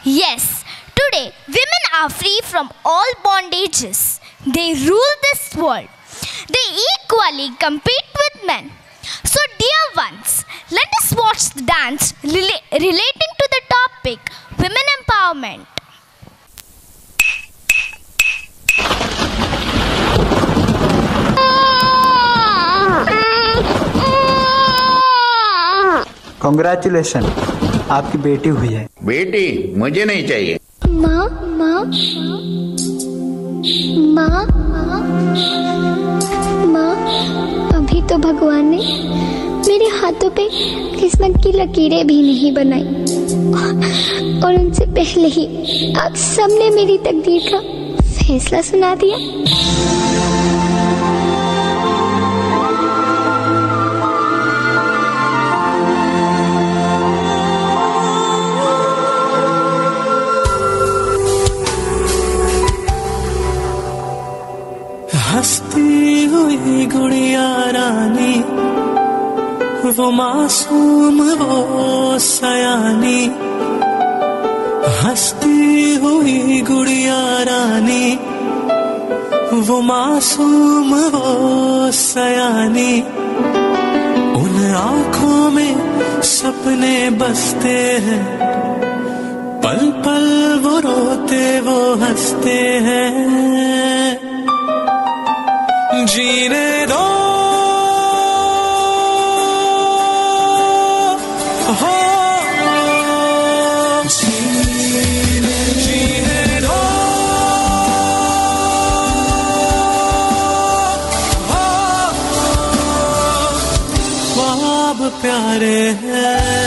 Yes, today women are free from all bondages. They rule this world. They equally compete with men. So, dear ones, let us watch the dance rela- relating to the topic women empowerment. Congratulation आपकी बेटी हुई है बेटी मुझे नहीं चाहिए माँ माँ माँ माँ अभी तो भगवान ने मेरे हाथों पे किस्मत की लकीरें भी नहीं बनाई और उनसे पहले ही आप सबने मेरी तकदीर का फैसला सुना दिया हंसती हुई गुड़िया रानी वो मासूम वो सयानी हंसती हुई गुड़िया रानी वो मासूम वो सयानी उन आंखों में सपने बसते हैं पल पल वो रोते वो हंसते हैं जीने दो हो जीने जीने दो हो ख्वाब प्यारे हैं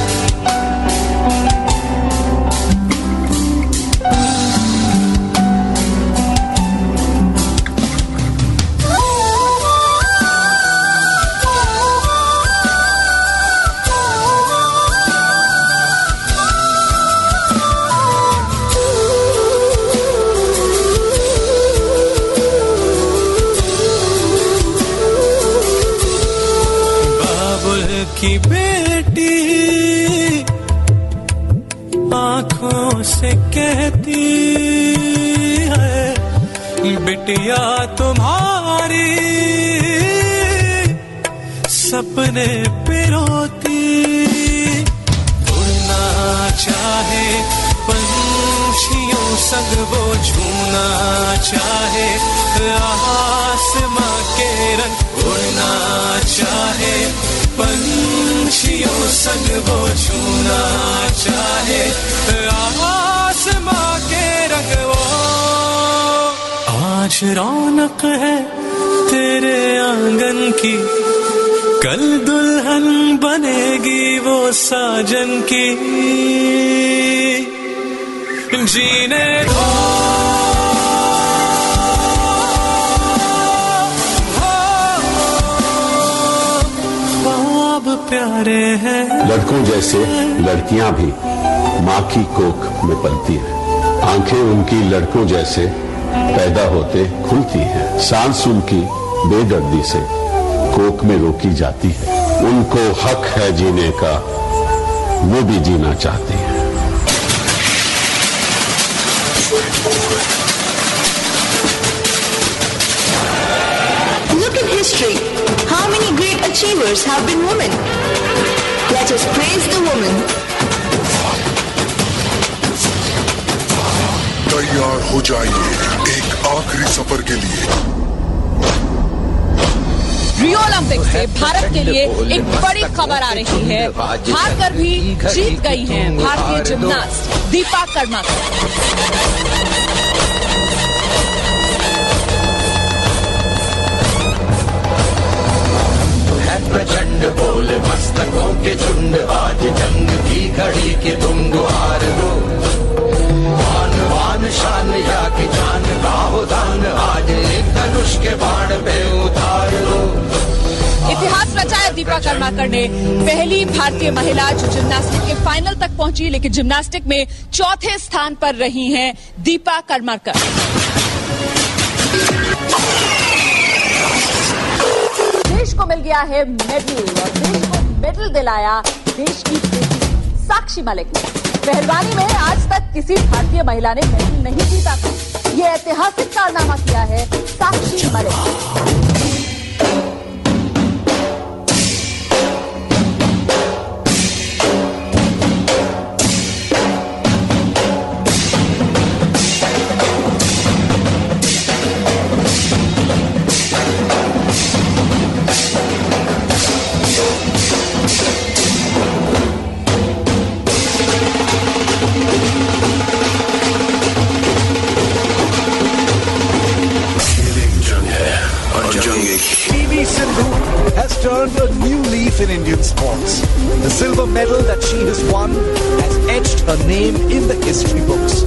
बाबुल की बेटी आंखों से कहती है बिटिया तुम्हारी सपने पिरोती उड़ना चाहे पंछियों संग वो झूना चाहे आसमां के रंग उड़ना चाहे पंछियों संग वो झूना चाहे आसमां के रंग वो आज रौनक है तेरे आंगन की कल दुल्हन बनेगी वो साजन की जीने दो ख्वाब प्यारे हैं लड़कों जैसे लड़कियां भी माँ की कोख में पलती हैं आंखें उनकी लड़कों जैसे पैदा होते खुलती हैं सांस उनकी बेदर्दी से कोख में रोकी जाती है उनको हक है जीने का वो भी जीना चाहती हैं Look in history. How many great achievers have been women? Let us praise the woman. तैयार हो जाइए एक आखिरी सफर के लिए रियो ओलंपिक से भारत के लिए एक बड़ी खबर आ रही है हार कर भी जीत गई हैं भारतीय जिमनास्ट दीपा कर्माकर प्रचंड बोल मस्तकों के झुंड आज जंग की घड़ी के तुम गुहार दो वान वान शान या की जान गाहो दान आज एक धनुष के बाण पे उतार दो इतिहास रचाया दीपा कर्माकर ने पहली भारतीय महिला जो जिम्नास्टिक के फाइनल तक पहुंची लेकिन जिम्नास्टिक में चौथे स्थान पर रही हैं दीपा कर्माकर देश को मिल गया है मेडल और देश को मेडल दिलाया देश की बेटी साक्षी मलिक ने पहलवानी में आज आज तक किसी भारतीय महिला ने मेडल नहीं जीता था ये ऐतिहासिक कारनामा किया है साक्षी Malik PV Sindhu has turned a new leaf in Indian sports. The silver medal that she has won has etched her name in the history books.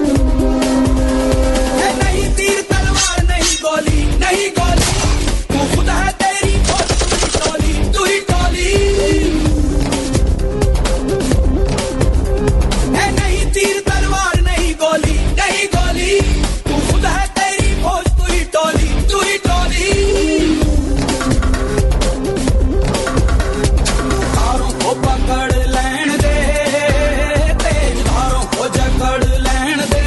नहीं तीर तलवार नहीं गोली नहीं गोली तू खुद है तेरी फौज तू ही टोली तू ही टोली है नहीं तीर तलवार नहीं गोली नहीं गोली तू खुद है तेरी फौज तू ही टोली तू ही टोली धारों को पकड़ लेन दे तेज धारों को जकड़ लेन दे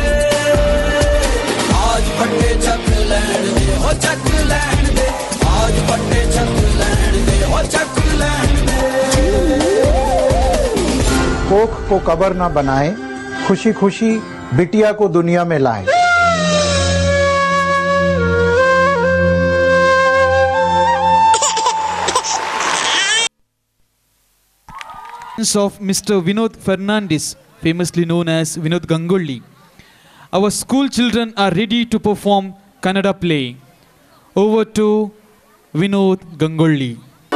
आज पट्टे चक लैण दे हो चक लैण दे आज पट्टे चक लैण दे हो चक लैण दे कोख को कबर न बनाए खुशी खुशी बिटिया को दुनिया में लाए of Mr. Vinod Fernandez, famously known as Vinod Ganguly. Our school children are ready to perform Kannada play. Over to Vinod Ganguly.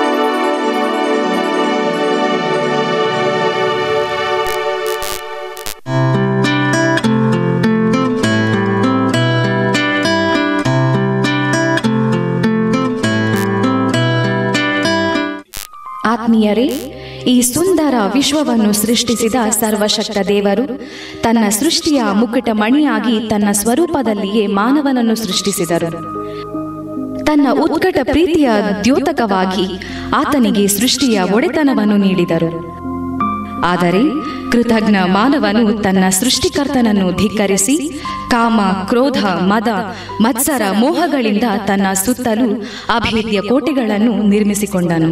ಆತ್ಮೀಯರೇ ಈ ಸುಂದರ ವಿಶ್ವವನ್ನು ಸೃಷ್ಟಿಸಿದ ಸರ್ವಶಕ್ತ ದೇವರು ತನ್ನ ಸೃಷ್ಟಿಯ ಮುಕ್ಕಟ ಮಣಿಯಾಗಿ ತನ್ನ ಸ್ವರೂಪದಲ್ಲಿಯೇ ಮಾನವನನ್ನು ಸೃಷ್ಟಿಸಿದರು ತನ್ನ ಉತ್ಕಟ ಪ್ರೀತಿಯ ದ್ಯೋತಕವಾಗಿ ಆತನಿಗೆ ಸೃಷ್ಟಿಯ ಒಡೆತನವನ್ನು ನೀಡಿದರು ಆದರೆ ಕೃತಜ್ಞ ಮಾನವನು ತನ್ನ ಸೃಷ್ಟಿಕರ್ತನನ್ನು ಧಿಕ್ಕರಿಸಿ ಕಾಮ ಕ್ರೋಧ ಮದ ಮತ್ಸರ ಮೋಹಗಳಿಂದ ತನ್ನ ಸುತ್ತಲೂ ಅಭೇದ್ಯ ಕೋಟೆಗಳನ್ನು ನಿರ್ಮಿಸಿಕೊಂಡನು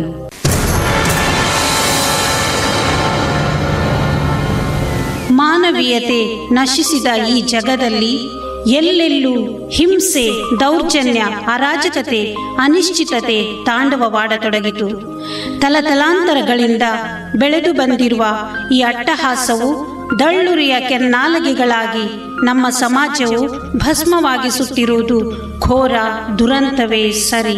ಮಾನವೀಯತೆ ನಶಿಸಿದ ಈ ಜಗದಲ್ಲಿ ಎಲ್ಲೆಲ್ಲೂ ಹಿಂಸೆ ದೌರ್ಜನ್ಯ ಅರಾಜಕತೆ ಅನಿಶ್ಚಿತತೆ ತಾಂಡವವಾಡತೊಡಗಿತು ತಲತಲಾಂತರಗಳಿಂದ ಬೆಳೆದು ಬಂದಿರುವ ಈ ಅಟ್ಟಹಾಸವು ದಳ್ಳುರಿಯ ಕೆನ್ನಾಲಗೆಗಳಾಗಿ ನಮ್ಮ ಸಮಾಜವು ಭಸ್ಮವಾಗಿಸುತ್ತಿರುವುದು ಘೋರ ದುರಂತವೇ ಸರಿ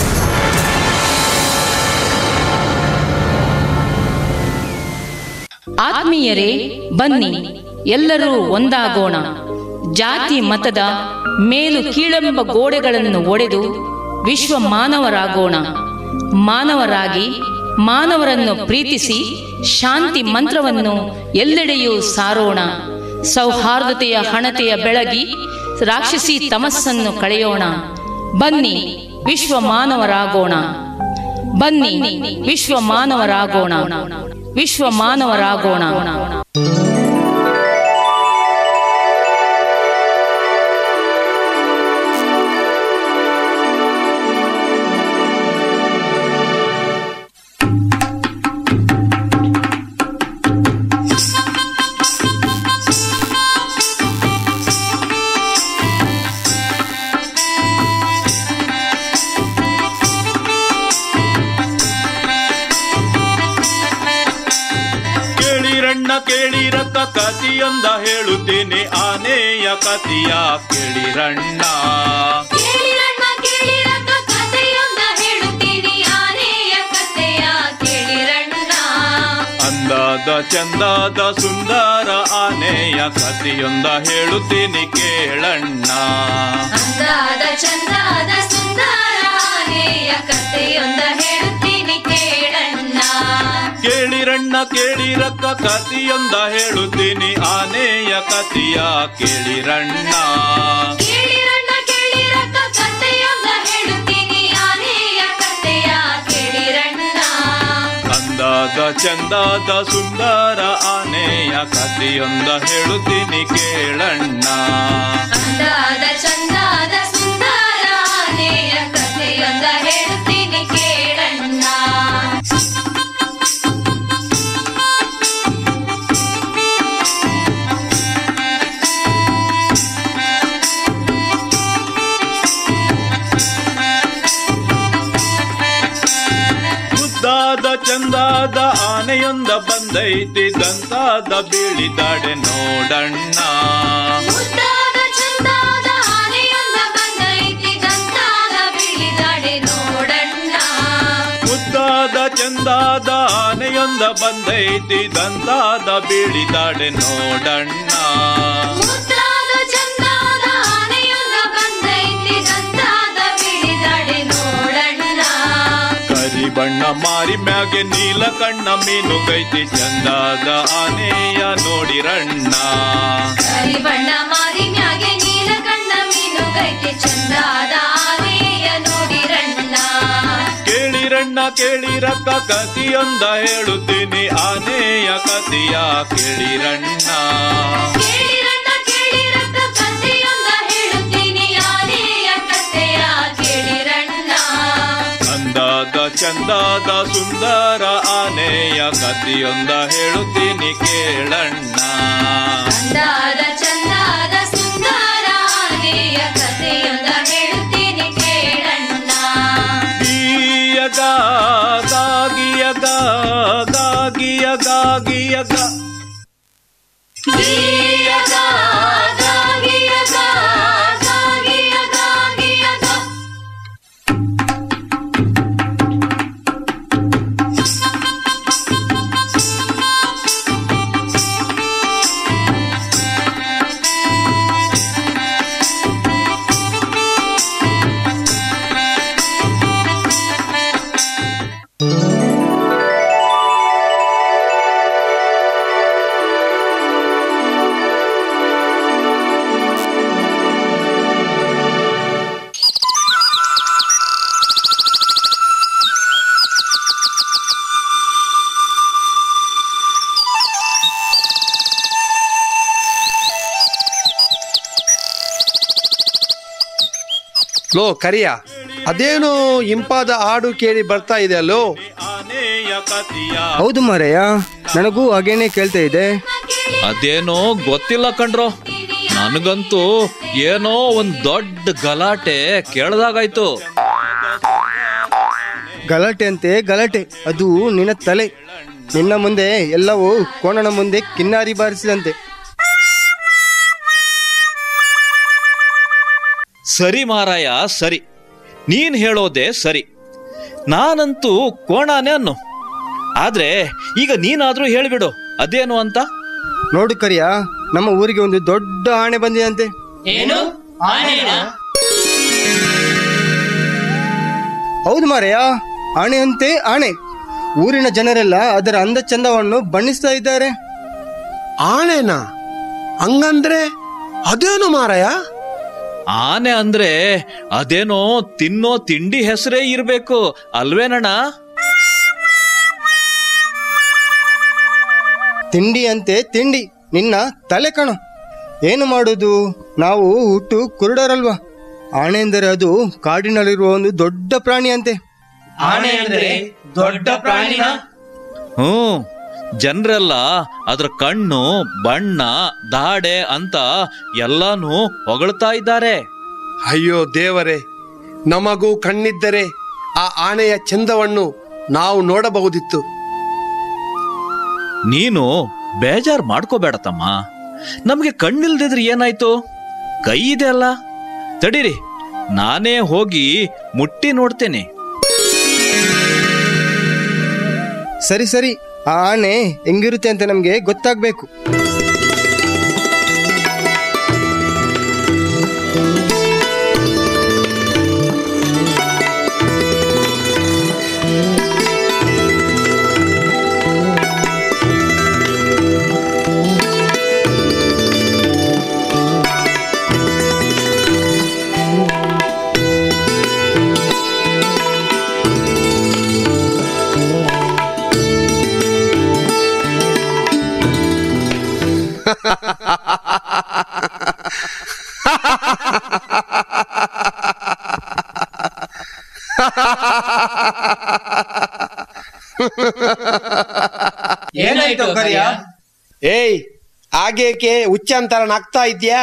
ಆತ್ಮೀಯರೇ ಬನ್ನಿ ಎಲ್ಲರೂ ಒಂದಾಗೋಣ ಜಾತಿ ಮತದ ಮೇಲು ಕೀಳೆಂಬ ಗೋಡೆಗಳನ್ನು ಒಡೆದು ವಿಶ್ವ ಮಾನವರಾಗೋಣ ಮಾನವರಾಗಿ ಮಾನವರನ್ನು ಪ್ರೀತಿಸಿ ಶಾಂತಿ ಮಂತ್ರವನ್ನು ಎಲ್ಲೆಡೆಯೂ ಸಾರೋಣ ಸೌಹಾರ್ದತೆಯ ಹಣತೆಯ ಬೆಳಗಿ ರಾಕ್ಷಸಿ ತಮಸ್ಸನ್ನು ಕಳೆಯೋಣ ಬನ್ನಿ ವಿಶ್ವ ಮಾನವರಾಗೋಣ ಬನ್ನಿ ವಿಶ್ವ ಮಾನವರಾಗೋಣ ವಿಶ್ವ ಮಾನವರಾಗೋಣ ಕೇಳಿರಣ್ಣ ಕೇಳಿರಕ್ಕ ಕತಿಯೊಂದ ಹೇಳುತ್ತೇನೆ ಆನೆಯ ಕತಿಯ ಕೇಳಿರಣ್ಣ ಕೇಳಿರಣ್ಣ ಕೇಳಿರಕ್ಕ ಕಥೆಯೊಂದ ಹೇಳುತ್ತೀನಿ ಆನೆಯ ಕಥೆಯ ಕೇಳಿರಣ್ಣ ಅಂದಾದ ಚಂದಾದ ಸುಂದರ ಆನೆಯ ಕತಿಯೊಂದ ಹೇಳುತ್ತೀನಿ ಕೇಳಣ್ಣ ಅಂದಾದ ಚಂದಾದ ಸುಂದರ ಆನೆಯ ಕಥೆಯೊಂದ ಹೇಳುತ್ತೀನಿ ಕೇಳಣ್ಣ ಕೇಳಿರಣ್ಣ ಕೇಳಿರಕ್ಕ ಕತಿಯೊಂದ ಹೇಳುತ್ತೀನಿ ಆನೆಯ ಕತಿಯ ಕೇಳಿರಣ್ಣ ಕೇಳಿರಣ್ಣ ಕೇಳಿರಕ್ಕ ಕಥೆಯೊಂದ ಹೇಳುತ್ತೀನಿ ಆನೆಯ ಕಥೆಯ ಕೇಳಿರಣ್ಣ ಅಂದಾದ ಚಂದಾದ ಸುಂದರ ಆನೆಯ ಕಥೆಯೊಂದ ಹೇಳುತ್ತೀನಿ ಕೇಳಣ್ಣ ಅಂದಾದ ಚಂದಾದ ಸುಂದರ ಆನೆಯ ಕಥೆಯೊಂದ ಹೇಳುತ್ತೀನಿ ಕೇಳಣ್ಣ ಮುದ್ದಾದ ಚಂದಾದ ಆನೆಯೊಂದ ಬಂದೈತಿ ದಂತಾದ ಬೀಳಿದಾಡೆ ನೋಡಣ್ಣ ಮುದ್ದಾದ ಚಂದಾದ ಆನೆಯೊಂದ ಬಂದೈತಿ ದಂತಾದ ಬೀಳಿದಾಡೆ ನೋಡಣ್ಣ ಮುದ್ದಾದ ಚಂದಾದ ಆನೆಯೊಂದ ಬಂದೈತಿ ದಂತಾದ ಬೀಳಿದಾಡೆ ನೋಡಣ್ಣ ಮುದ್ದಾದ ಚಂದಾದ ಆನೆಯೊಂದ ಬಂದೈತಿ ದಂತಾದ ಬೀಳಿದಾಡೆ ನೋಡಣ್ಣ ಕರಿ ಬಣ್ಣ ಮಾರಿ ಮ್ಯಾಗೆ ನೀಲ ಕಣ್ಣ ಮೀನುಗೈತಿ ಚಂದಾದ ಆನೆಯ ನೋಡಿರಣ್ಣ ಕರಿ ಬಣ್ಣ ಮಾರಿ ಮ್ಯಾಗೆ ನೀಲ ಕಣ್ಣ ಮೀನು ಗೈತೆ ಚಂದಾದ ಆನೆಯ ನೋಡಿರಣ್ಣ ಕೇಳಿರಣ್ಣ ಕೇಳಿರಕ್ಕ ಕತಿಯೊಂದ ಹೇಳುತ್ತೀನಿ ಆನೆಯ ಕತಿಯ ಕೇಳಿರಣ್ಣ ಕೇಳಿರಣ್ಣ ಕೇಳಿರಕ್ಕ ಕಥೆಯೊಂದ ಹೇಳುತ್ತೀನಿ ಆನೆಯ ಕಥೆಯ ಕೇಳಿರಣ್ಣ ಅಂದಾದ ಚಂದಾದ ಸುಂದರ ಆನೆಯ ಕತಿಯೊಂದ ಹೇಳುತ್ತೀನಿ ಕೇಳಣ್ಣ ಅಂದಾದ ಚಂದಾದ ಸುಂದರ ಆನೆಯ ಕಥೆಯೊಂದ ಹೇಳುತ್ತೀನಿ ಕೇಳಣ್ಣ ಗೀಯಗ ಗಾಗಿಯಗ ಗಾಗಿಯಗ ಗಾಗಿಯಗ ಗೀಯಗ, ಗಾಗಿಯಗ, ಗಾಗಿಯಗ, ಗಾಗಿಯಗ. ಲೋ ಕರಿಯ ಅದೇನು ಇಂಪಾದ ಹಾಡು ಕೇಳಿ ಬರ್ತಾ ಇದೆ ಅಲ್ಲೋ ಆನೆಯ ಕತಿಯ ಹೌದು ಮಾರಯ್ಯ ನನಗೂ ಹಾಗೇನೆ ಕೇಳ್ತಾ ಇದೆ ಅದೇನೋ ಗೊತ್ತಿಲ್ಲ ಕಣ್ರೋ ನನಗಂತೂ ಏನೋ ಒಂದ್ ದೊಡ್ಡ ಗಲಾಟೆ ಕೇಳ್ದಾಗಾಯ್ತು ಗಲಾಟೆ ಅಂತೆ ಗಲಾಟೆ ಅದು ನಿನ್ನ ತಲೆ ನಿನ್ನ ಮುಂದೆ ಎಲ್ಲವೂ ಕೋಣನ ಮುಂದೆ ಕಿನ್ನಾರಿ ಬಾರಿಸಿದಂತೆ ಸರಿ ಮಾರಾಯ ಸರಿ ನೀನ್ ಹೇಳೋದೇ ಸರಿ ನಾನಂತೂ ಕೋಣಾನೆ ಅನ್ನು ಆದ್ರೆ ಈಗ ನೀನಾದ್ರೂ ಹೇಳ್ಬಿಡು ಅದೇನು ಅಂತ ನೋಡು ಕರಿಯ ನಮ್ಮ ಊರಿಗೆ ಒಂದು ದೊಡ್ಡ ಆಣೆ ಬಂದಿದಂತೆ ಏನು ಹೌದು ಮಾರಯ್ಯ ಆಣೆ ಅಂತೆ ಆಣೆ ಊರಿನ ಜನರೆಲ್ಲ ಅದರ ಅಂದ ಚಂದವನ್ನು ಬಣ್ಣಿಸ್ತಾ ಇದ್ದಾರೆ ಆಣೆನಾ ಹಂಗಂದ್ರೆ ಅದೇನು ಮಾರಾಯ ಆನೆ ಅಂದ್ರೆ ಅದೇನೋ ತಿನ್ನೋ ತಿಂಡಿ ಹೆಸರೇ ಇರ್ಬೇಕು ಅಲ್ವೇನಣ್ಣ ತಿಂಡಿ ಅಂತೆ ತಿಂಡಿ ನಿನ್ನ ತಲೆ ಕಣ ಏನು ಮಾಡುದು ನಾವು ಹುಟ್ಟು ಕುರುಡರಲ್ವಾ ಆಣೆ ಎಂದರೆ ಅದು ಕಾಡಿನಲ್ಲಿರುವ ಒಂದು ದೊಡ್ಡ ಪ್ರಾಣಿ ಅಂತೆ ಆನೆ ಅಂದ್ರೆ ದೊಡ್ಡ ಪ್ರಾಣಿನ ಹ್ಮ್ ಜನರೆಲ್ಲ ಅದ್ರ ಕಣ್ಣು ಬಣ್ಣ ದಾಡೆ ಅಂತ ಎಲ್ಲಾನು ಹೊಗಳ್ತಾ ಇದ್ದಾರೆ ಅಯ್ಯೋ ದೇವರೇ ನಮಗೂ ಕಣ್ಣಿದ್ದರೆ ಆ ಆನೆಯ ಚಂದವನ್ನು ನಾವು ನೋಡಬಹುದಿತ್ತು ನೀನು ಬೇಜಾರ್ ಮಾಡ್ಕೋಬೇಡ ತಮ್ಮ ನಮ್ಗೆ ಕಣ್ಣಿಲ್ದಿದ್ರೆ ಏನಾಯ್ತು ಕೈ ಇದೆ ಅಲ್ಲ ತಡೀರಿ ನಾನೇ ಹೋಗಿ ಮುಟ್ಟಿ ನೋಡ್ತೇನೆ ಸರಿ ಸರಿ ಆ ಆನೆ ಹೆಂಗಿರುತ್ತೆ ಅಂತ ನಮಗೆ ಗೊತ್ತಾಗ್ಬೇಕು ಏಯ್ ಆಗೇಕೆ ಉಚ್ಚಂತರ ನಗ್ತಾ ಇದ್ಯಾ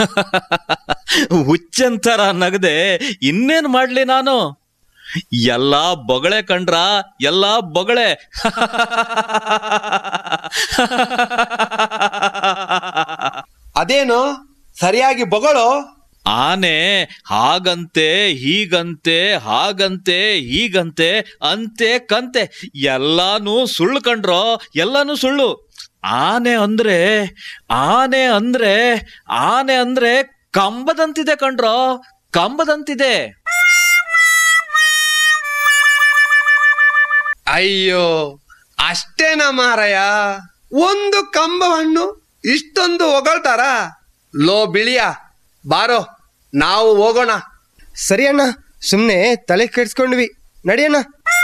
ಹುಚ್ಚಂತರ ನಗದೆ ಇನ್ನೇನ್ ಮಾಡ್ಲಿ ನಾನು ಎಲ್ಲಾ ಬೊಗಳೆ ಕಂಡ್ರ ಎಲ್ಲಾ ಬೊಗಳೆ ಅದೇನು ಸರಿಯಾಗಿ ಬೊಗಳು ಆನೆ ಹಾಗಂತೆ ಹೀಗಂತೆ ಹಾಗಂತೆ ಹೀಗಂತೆ ಅಂತೆ ಕಂತೆ ಎಲ್ಲಾನು ಸುಳ್ಳು ಕಂಡ್ರೋ ಎಲ್ಲಾನು ಸುಳ್ಳು ಆನೆ ಅಂದ್ರೆ ಆನೆ ಅಂದ್ರೆ ಆನೆ ಅಂದ್ರೆ ಕಂಬದಂತಿದೆ ಕಂಡ್ರೋ ಕಂಬದಂತಿದೆ ಅಯ್ಯೋ ಅಷ್ಟೇನ ಮಾರಯ್ಯ ಒಂದು ಕಂಬವನ್ನು ಇಷ್ಟೊಂದು ಹೊಗಳ್ತಾರ ಲೋ ಬಿಳಿಯ ಬಾರೋ ನಾವು ಹೋಗೋಣ ಸರಿ ಅಣ್ಣ ಸುಮ್ಮನೆ ತಲೆ ಕೆಡ್ಸ್ಕೊಂಡ್ವಿ ನಡಿಯಣ್ಣ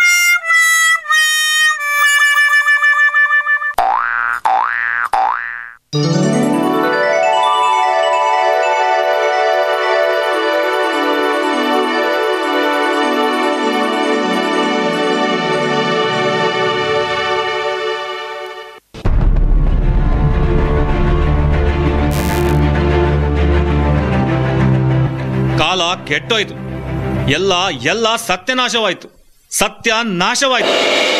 ಕಾಲ ಕೆಟ್ಟೋಯ್ತು ಎಲ್ಲ ಎಲ್ಲ ಸತ್ಯನಾಶವಾಯ್ತು ಸತ್ಯ ನಾಶವಾಯ್ತು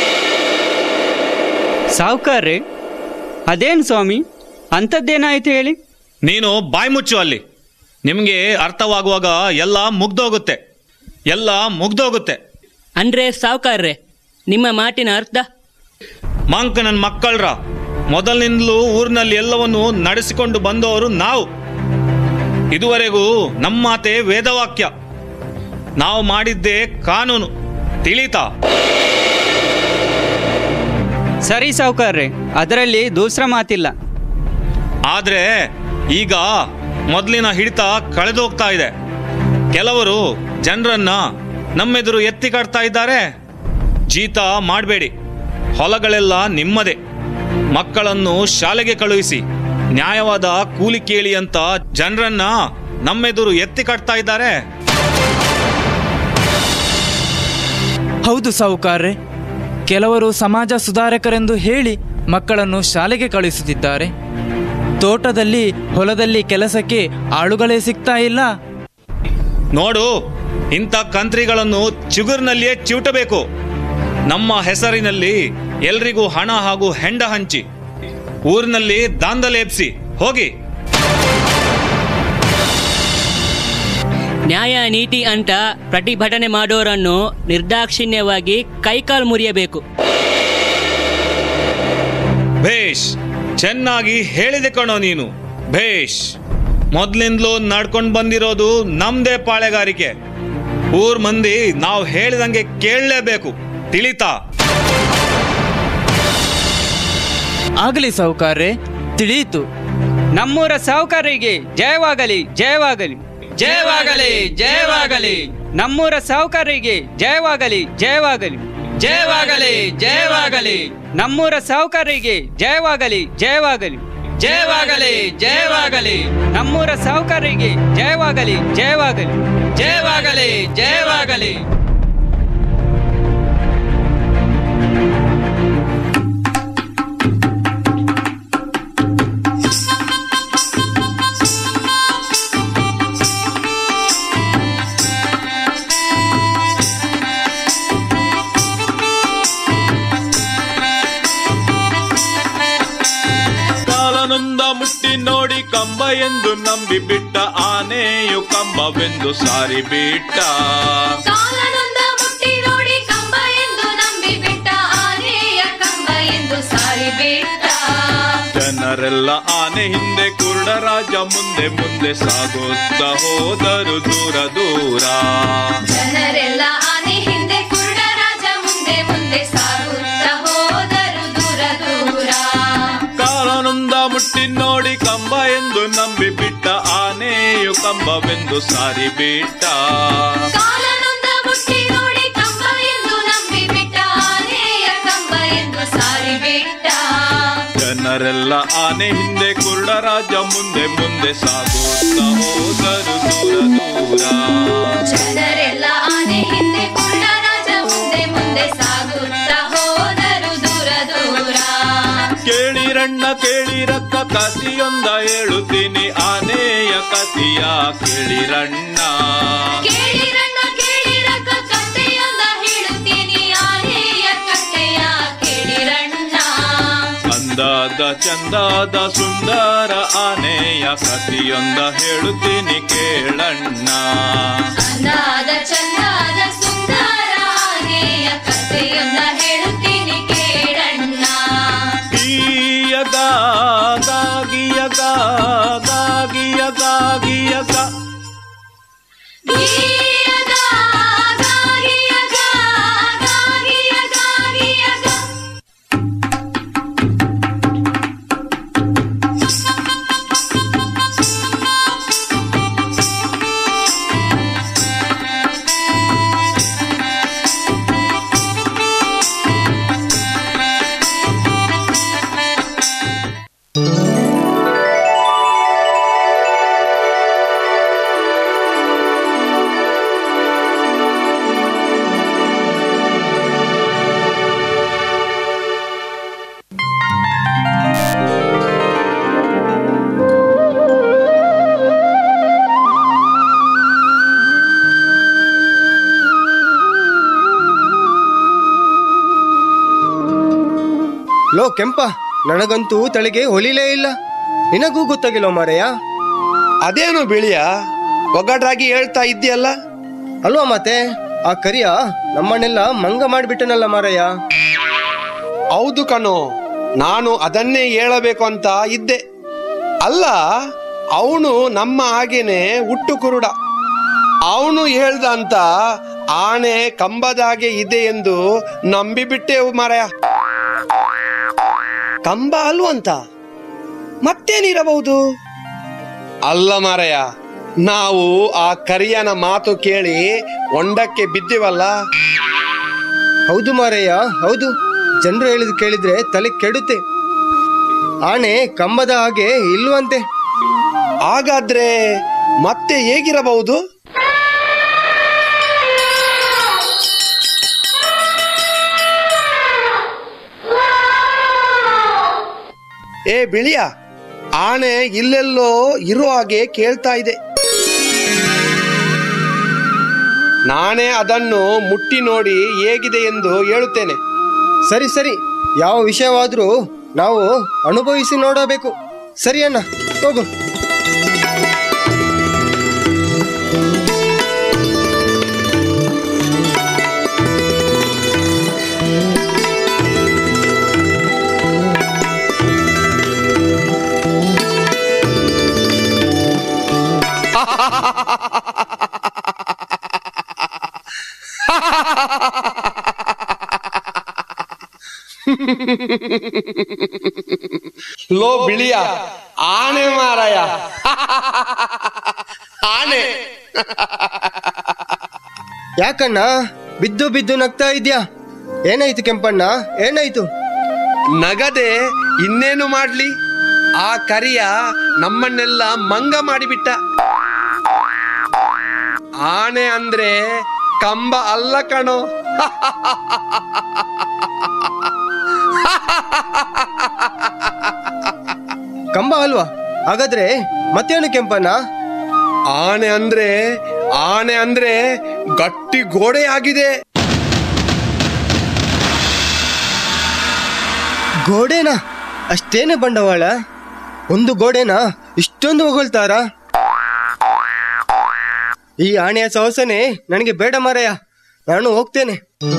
ಸಾವುಕಾರ್ರೆ ಅದೇನು ಸ್ವಾಮಿ ಅಂಥದ್ದೇನಾಯ್ತು ಹೇಳಿ ನೀನು ಬಾಯಿ ಮುಚ್ಚು ಅಲ್ಲಿ ನಿಮಗೆ ಅರ್ಥವಾಗುವಾಗ ಎಲ್ಲ ಮುಗ್ದೋಗುತ್ತೆ ಎಲ್ಲ ಮುಗ್ದೋಗುತ್ತೆ ಅಂದ್ರೆ ಸಾವುಕಾರ್ರೆ ನಿಮ್ಮ ಮಾತಿನ ಅರ್ಥ ಮಂಕ್ ನನ್ನ ಮಕ್ಕಳ್ರ ಮೊದಲಿನಿಂದಲೂ ಊರಿನಲ್ಲಿ ಎಲ್ಲವನ್ನು ನಡೆಸಿಕೊಂಡು ಬಂದವರು ನಾವು ಇದುವರೆಗೂ ನಮ್ಮ ಮಾತೆ ವೇದವಾಕ್ಯ ನಾವು ಮಾಡಿದ್ದೇ ಕಾನೂನು ತಿಳಿತಾ ಸರಿ ಸಾವುಕಾರ್ರೆ ಅದರಲ್ಲಿ ದೂಸರ ಮಾತಿಲ್ಲ ಆದ್ರೆ ಈಗ ಮೊದಲಿನ ಹಿಡಿತ ಕಳೆದೋಗ್ತಾ ಇದೆ ಕೆಲವರು ಜನರನ್ನ ನಮ್ಮೆದುರು ಎತ್ತಿ ಕಾಡ್ತಾ ಇದ್ದಾರೆ ಜೀತ ಮಾಡಬೇಡಿ ಹೊಲಗಳೆಲ್ಲ ನಿಮ್ಮದೇ ಮಕ್ಕಳನ್ನು ಶಾಲೆಗೆ ಕಳುಹಿಸಿ ನ್ಯಾಯವಾದ ಕೂಲಿ ಕೇಳಿ ಅಂತ ಜನರನ್ನ ನಮ್ಮೆದುರು ಎತ್ತಿ ಕಾಡ್ತಾ ಇದ್ದಾರೆ ಹೌದು ಸಾವುಕಾರ್ರೆ ಕೆಲವರು ಸಮಾಜ ಸುಧಾರಕರೆಂದು ಹೇಳಿ ಮಕ್ಕಳನ್ನು ಶಾಲೆಗೆ ಕಳುಹಿಸುತ್ತಿದ್ದಾರೆ ತೋಟದಲ್ಲಿ ಹೊಲದಲ್ಲಿ ಕೆಲಸಕ್ಕೆ ಆಳುಗಳೇ ಸಿಗ್ತಾ ಇಲ್ಲ ನೋಡು ಇಂಥ ಕಂತ್ರಿಗಳನ್ನು ಚಿಗುರಿನಲ್ಲಿಯೇ ಚಿವುಟಬೇಕು ನಮ್ಮ ಹೆಸರಿನಲ್ಲಿ ಎಲ್ರಿಗೂ ಹಣ ಹಾಗೂ ಹೆಂಡ ಹಂಚಿ ಊರಿನಲ್ಲಿ ದಾಂಧಲೇಪ್ಸಿ ಹೋಗಿ ನ್ಯಾಯ ನೀತಿ ಅಂತ ಪ್ರತಿಭಟನೆ ಮಾಡೋರನ್ನು ನಿರ್ದಾಕ್ಷಿಣ್ಯವಾಗಿ ಕೈಕಾಲು ಮುರಿಯಬೇಕು ಭೇಷ್ ಚೆನ್ನಾಗಿ ಹೇಳಿದೆ ಕಣೋ ನೀನು ಭೇಷ್ ಮೊದ್ಲಿಂದಲೂ ನಡ್ಕೊಂಡು ಬಂದಿರೋದು ನಮ್ದೇ ಪಾಳೆಗಾರಿಕೆ ಊರ್ ಮಂದಿ ನಾವು ಹೇಳಿದಂಗೆ ಕೇಳಲೇಬೇಕು ತಿಳಿತಾ ಆಗಲಿ ಸಾವುಕಾರ್ರೆ ತಿಳಿಯಿತು ನಮ್ಮೂರ ಸಾವುಕಾರರಿಗೆ ಜಯವಾಗಲಿ ಜಯವಾಗಲಿ ಜಯವಾಗಲಿ ಜಯವಾಗಲಿ ನಮ್ಮೂರ ಸಾವುಕಾರರಿಗೆ ಜಯವಾಗಲಿ ಜಯವಾಗಲಿ ಜಯವಾಗಲಿ ಜಯವಾಗಲಿ ನಮ್ಮೂರ ಸಾವುಕಾರರಿಗೆ ಜಯವಾಗಲಿ ಜಯವಾಗಲಿ ಜಯವಾಗಲಿ ಜಯವಾಗಲಿ ನಮ್ಮೂರ ಸಾವುಕಾರರಿಗೆ ಜಯವಾಗಲಿ ಜಯವಾಗಲಿ ಜಯವಾಗಲಿ ಜಯವಾಗಲಿ ಕಾಲನೊಂದ ಮುಟ್ಟಿ ನೋಡಿ ಕಂಬ ಎಂದು ನಂಬಿ ಬಿಟ್ಟ ಆನೆಯು ಕಂಬವೆಂದು ಸಾರಿ ಬಿಟ್ಟ ಕಾಲನೊಂದ ಮುಟ್ಟಿ ನೋಡಿ ಕಂಬ ಎಂದು ನಂಬಿ ಬಿಟ್ಟ ಆನೆಯ ಕಂಬ ಎಂದು ಸಾರಿ ಬಿಟ್ಟ ಜನರೆಲ್ಲ ಆನೆ ಹಿಂದೆ ಕುರುಡ ರಾಜ ಮುಂದೆ ಮುಂದೆ ಸಾಗುತ್ತ ಹೋದರು ದೂರ ದೂರ ಜನರೆಲ್ಲ ಆನೆ ಹಿಂದೆ ಕುರುಡ ರಾಜ ಮುಂದೆ ಮುಂದೆ ಸಾಗುತ್ತ ಹೋದರು ದೂರ ದೂರ ಕಾಲನೊಂದ ಮುಟ್ಟಿ ನೋಡಿ ಕಂಬ ಎಂದು ನಂಬಿ ಬಿಟ್ಟ ಆನೆಯು ಕಂಬವೆಂದು ಸಾರಿ ಬಿಟ್ಟ ಕಾಲನೊಂದ ಮುಟ್ಟಿ ನೋಡಿ ಕಂಬ ಎಂದು ನಂಬಿ ಬಿಟ್ಟ ಆನೆಯ ಕಂಬ ಎಂದು ಸಾರಿ ಬಿಟ್ಟ ಜನರೆಲ್ಲ ಆನೆ ಹಿಂದೆ ಕುರುಡ ರಾಜ ಮುಂದೆ ಮುಂದೆ ಸಾಗುತ್ತ ಹೋದರು ದೂರ ದೂರ ಜನರೆಲ್ಲ ಆನೆ ಹಿಂದೆ ಕುರುಡ ರಾಜ ಮುಂದೆ ಮುಂದೆ ಸಾಗುತ್ತ ಹೋದರು ದೂರ ದೂರ ಕೇಳಿರಣ್ಣ ಕೇಳಿರಕ್ಕ ಕಥೆಯೊಂದ ಹೇಳುತ್ತೀನಿ ಆನೆಯ ಕಥೆಯ ಕೇಳಿರಣ್ಣ ಕೇಳಿರಣ್ಣ ಕೇಳಿರಕ್ಕ ಕಥೆಯೊಂದ ಹೇಳುತ್ತೀನಿ ಆನೆಯ ಕಥೆಯ ಕೇಳಿರಣ್ಣ ಅಂದಾದ ಚಂದಾದ ಸುಂದರ ಆನೆಯ ಕಥೆಯೊಂದ ಹೇಳುತ್ತೀನಿ ಕೇಳಣ್ಣ ಅಂದಾದ ಚಂದಾದ ಸುಂದರ ಆನೆಯ ಕಥೆಯೊಂದ ಹೇಳುತ್ತೀನಿ ಕೇಳಣ್ಣ ಗೀಯಗ ಗಾಗಿಯಗ ಗಾಗಿಯಗ ಗಾಗಿಯಗ ಗೀಯಗ, ಗಾಗಿಯಗ, ಗಾಗಿಯಗ, ಗಾಗಿಯಗ. ಲೋ ಕೆಂಪ ನನಗಂತೂ ತಲೆಗೆ ಹೊಲಿಲೇ ಇಲ್ಲ ನಿನಗೂ ಗೊತ್ತಾಗಿಲ್ಲ ಮಾರಯ್ಯ ಅದೇನು ಬಿಳಿಯ ಒಗ್ಗಟ್ರಾಗಿ ಹೇಳ್ತಾ ಇದ್ದೀಯಲ್ಲ ಅಲ್ವಾ ಮತ್ತೆ ಆ ಕರಿಯ ನಮ್ಮನ್ನೆಲ್ಲ ಮಂಗ ಮಾಡಿಬಿಟ್ಟನಲ್ಲ ಮಾರಯ್ಯ ಹೌದು ಕಣೋ ನಾನು ಅದನ್ನೇ ಹೇಳಬೇಕು ಅಂತ ಇದ್ದೆ ಅಲ್ಲ ಅವನು ನಮ್ಮ ಹಾಗೇನೆ ಹುಟ್ಟು ಕುರುಡ ಅವನು ಹೇಳ್ದ ಅಂತ ಆನೆ ಕಂಬದಾಗೆ ಇದೆ ಎಂದು ನಂಬಿಬಿಟ್ಟೆವು ಮಾರಾಯ ಕಂಬ ಅಲ್ವಂತ ಮತ್ತೇನಿರಬಹುದು ಅಲ್ಲ ಮಾರಾಯ ನಾವು ಆ ಕರಿಯನ ಮಾತು ಕೇಳಿ ಹೊಂಡಕ್ಕೆ ಬಿದ್ದಿವಲ್ಲ ಹೌದು ಮಾರಯ್ಯ ಹೌದು ಜನರು ಹೇಳಿದ್ ಕೇಳಿದ್ರೆ ತಲೆ ಕೆಡುತ್ತೆ ಆನೆ ಕಂಬದ ಹಾಗೆ ಇಲ್ವಂತೆ ಹಾಗಾದ್ರೆ ಮತ್ತೆ ಹೇಗಿರಬಹುದು ಏ ಬಿಳಿಯ ಆನೆ ಇಲ್ಲೆಲ್ಲೋ ಇರೋ ಹಾಗೆ ಕೇಳ್ತಾ ಇದೆ ನಾನೇ ಅದನ್ನು ಮುಟ್ಟಿ ನೋಡಿ ಹೇಗಿದೆ ಎಂದು ಹೇಳುತ್ತೇನೆ ಸರಿ ಸರಿ ಯಾವ ವಿಷಯವಾದ್ರೂ ನಾವು ಅನುಭವಿಸಿ ನೋಡಬೇಕು ಸರಿ ಅಣ್ಣ ಹೋಗು ಲೋ ಬಿಳಿಯ ಆನೆ ಮಾರಾಯ ಆನೆ ಯಾಕಣ್ಣ ಬಿದ್ದು ಬಿದ್ದು ನಗ್ತಾ ಇದ್ಯಾ ಏನಾಯ್ತು ಕೆಂಪಣ್ಣ ಏನಾಯ್ತು ನಗದೆ ಇನ್ನೇನು ಮಾಡ್ಲಿ ಆ ಕರಿಯ ನಮ್ಮನ್ನೆಲ್ಲ ಮಂಗ ಮಾಡಿಬಿಟ್ಟ ಆನೆ ಅಂದ್ರೆ ಕಂಬ ಅಲ್ಲ ಕಣೋ ಕಂಬ ಅಲ್ವಾ ಹಾಗಾದ್ರೆ ಮತ್ತೇನು ಕೆಂಪಣ್ಣ ಆನೆ ಅಂದ್ರೆ ಆನೆ ಅಂದ್ರೆ ಗಟ್ಟಿ ಗೋಡೆ ಆಗಿದೆ ಗೋಡೆನಾ ಅಷ್ಟೇನೆ ಬಂಡವಾಳ ಒಂದು ಗೋಡೆನ ಇಷ್ಟೊಂದು ಹೊಗಳ್ತಾರ ಈ ಆಣೆಯ ಸಾಹಸನೆ ನನಗೆ ಬೇಡ ಮಾರಯ್ಯ ನಾನು ಹೋಗ್ತೇನೆ